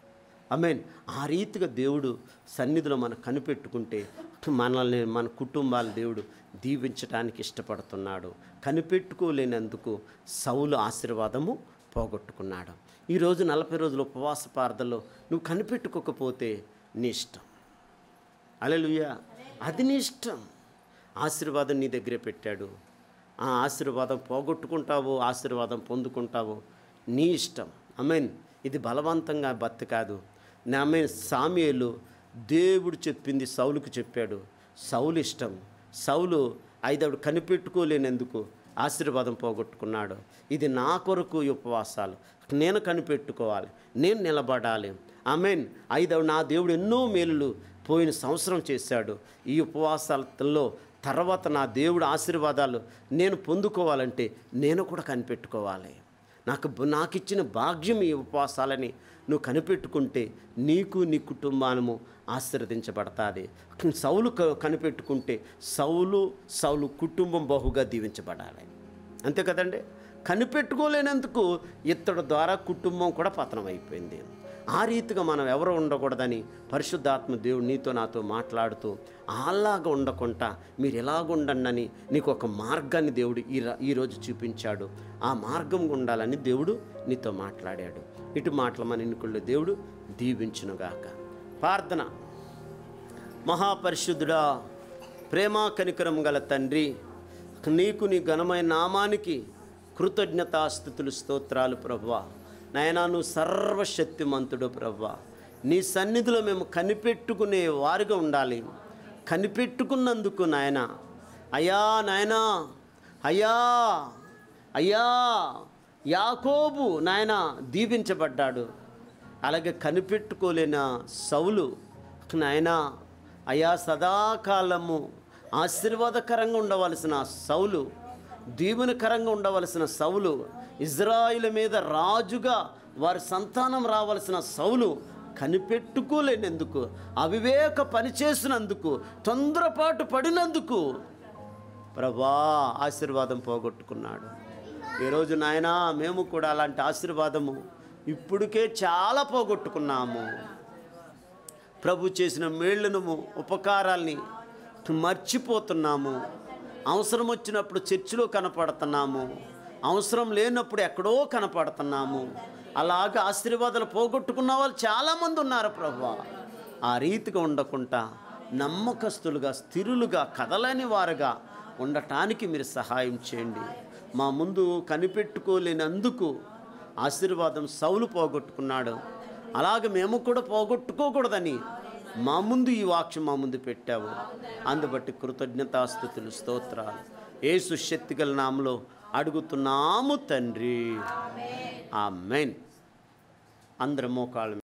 ఐ మీన్ ఆ రీతిగా దేవుడు సన్నిధిలో మనం కనిపెట్టుకుంటే మనల్ని మన కుటుంబాల దేవుడు దీవించడానికి ఇష్టపడుతున్నాడు కనిపెట్టుకోలేనందుకు సౌలు ఆశీర్వాదము పోగొట్టుకున్నాడు ఈరోజు నలభై రోజుల ఉపవాస ప్రార్థనలో నువ్వు కనిపెట్టుకోకపోతే నీ ఇష్టం అలెలుయ్యా అది నీ ఇష్టం ఆశీర్వాదం నీ దగ్గరే పెట్టాడు ఆ ఆశీర్వాదం పోగొట్టుకుంటావో ఆశీర్వాదం పొందుకుంటావో నీ ఇష్టం మీన్ ఇది బలవంతంగా బత్ కాదు నా మీన్ సామ్యులు దేవుడు చెప్పింది సౌలుకు చెప్పాడు సౌలు ఇష్టం సౌలు ఐదవుడు కనిపెట్టుకోలేనందుకు ఆశీర్వాదం పోగొట్టుకున్నాడు ఇది నా కొరకు ఈ ఉపవాసాలు నేను కనిపెట్టుకోవాలి నేను నిలబడాలి ఆమెన్ ఐదవ నా దేవుడు ఎన్నో మేలులు పోయిన సంవత్సరం చేశాడు ఈ ఉపవాసాలలో తర్వాత నా దేవుడు ఆశీర్వాదాలు నేను పొందుకోవాలంటే నేను కూడా కనిపెట్టుకోవాలి నాకు నాకు ఇచ్చిన భాగ్యం ఈ ఉపవాసాలని నువ్వు కనిపెట్టుకుంటే నీకు నీ కుటుంబానము ఆశీర్వదించబడతాది సౌలు క- కనిపెట్టుకుంటే సౌలు సౌలు కుటుంబం బహుగా దీవించబడాలి అంతే కదండి కనిపెట్టుకోలేనందుకు ఇతడు ద్వారా కుటుంబం కూడా పతనం అయిపోయింది ఆ రీతిగా మనం ఎవరు ఉండకూడదని పరిశుద్ధాత్మ దేవుడు నీతో నాతో మాట్లాడుతూ అలాగా ఉండకుండా మీరు ఎలాగ ఉండండి నీకు ఒక మార్గాన్ని దేవుడు ఈ రా- ఈరోజు చూపించాడు ఆ మార్గం ఉండాలని దేవుడు నీతో మాట్లాడాడు ఇటు మాటల మన ఎన్నికల్లో దేవుడు దీవించునుగాక ప్రార్థన మహాపరిశుద్ధుడా ప్రేమ కనికరం గల తండ్రి నీకు నీ ఘనమైన నామానికి కృతజ్ఞతాస్థుతులు స్తోత్రాలు ప్రభువా నాయనా నువ్వు సర్వశక్తిమంతుడు ప్రభువా నీ సన్నిధిలో మేము కనిపెట్టుకునే వారిగా ఉండాలి కనిపెట్టుకున్నందుకు నాయన అయ్యా నాయనా అయ్యా అయ్యా యాకోబు నాయన దీవించబడ్డాడు అలాగే కనిపెట్టుకోలేన సౌలు నాయన అయా సదాకాలము ఆశీర్వాదకరంగా ఉండవలసిన సౌలు దీవెనకరంగా ఉండవలసిన సౌలు ఇజ్రాయిల్ మీద రాజుగా వారి సంతానం రావలసిన సౌలు కనిపెట్టుకోలేనందుకు అవివేక పనిచేసినందుకు తొందరపాటు పడినందుకు ప్రభా ఆశీర్వాదం పోగొట్టుకున్నాడు ఈరోజు నాయనా మేము కూడా అలాంటి ఆశీర్వాదము ఇప్పటికే చాలా పోగొట్టుకున్నాము ప్రభు చేసిన మేళ్లను ఉపకారాల్ని మర్చిపోతున్నాము అవసరం వచ్చినప్పుడు చర్చిలో కనపడుతున్నాము అవసరం లేనప్పుడు ఎక్కడో కనపడుతున్నాము అలాగ ఆశీర్వాదాలు పోగొట్టుకున్న వాళ్ళు చాలామంది ఉన్నారు ప్రభు ఆ రీతిగా ఉండకుండా నమ్మకస్తులుగా స్థిరులుగా కదలని వారుగా ఉండటానికి మీరు సహాయం చేయండి మా ముందు కనిపెట్టుకోలేనందుకు ఆశీర్వాదం సౌలు పోగొట్టుకున్నాడు అలాగే మేము కూడా పోగొట్టుకోకూడదని మా ముందు ఈ వాక్యం మా ముందు పెట్టావు అందుబట్టి కృతజ్ఞతాస్థుతులు స్తోత్రాలు ఏసు శక్తిగల నామలో అడుగుతున్నాము తండ్రి ఆ మెయిన్ అందరి మోకాళ్ళ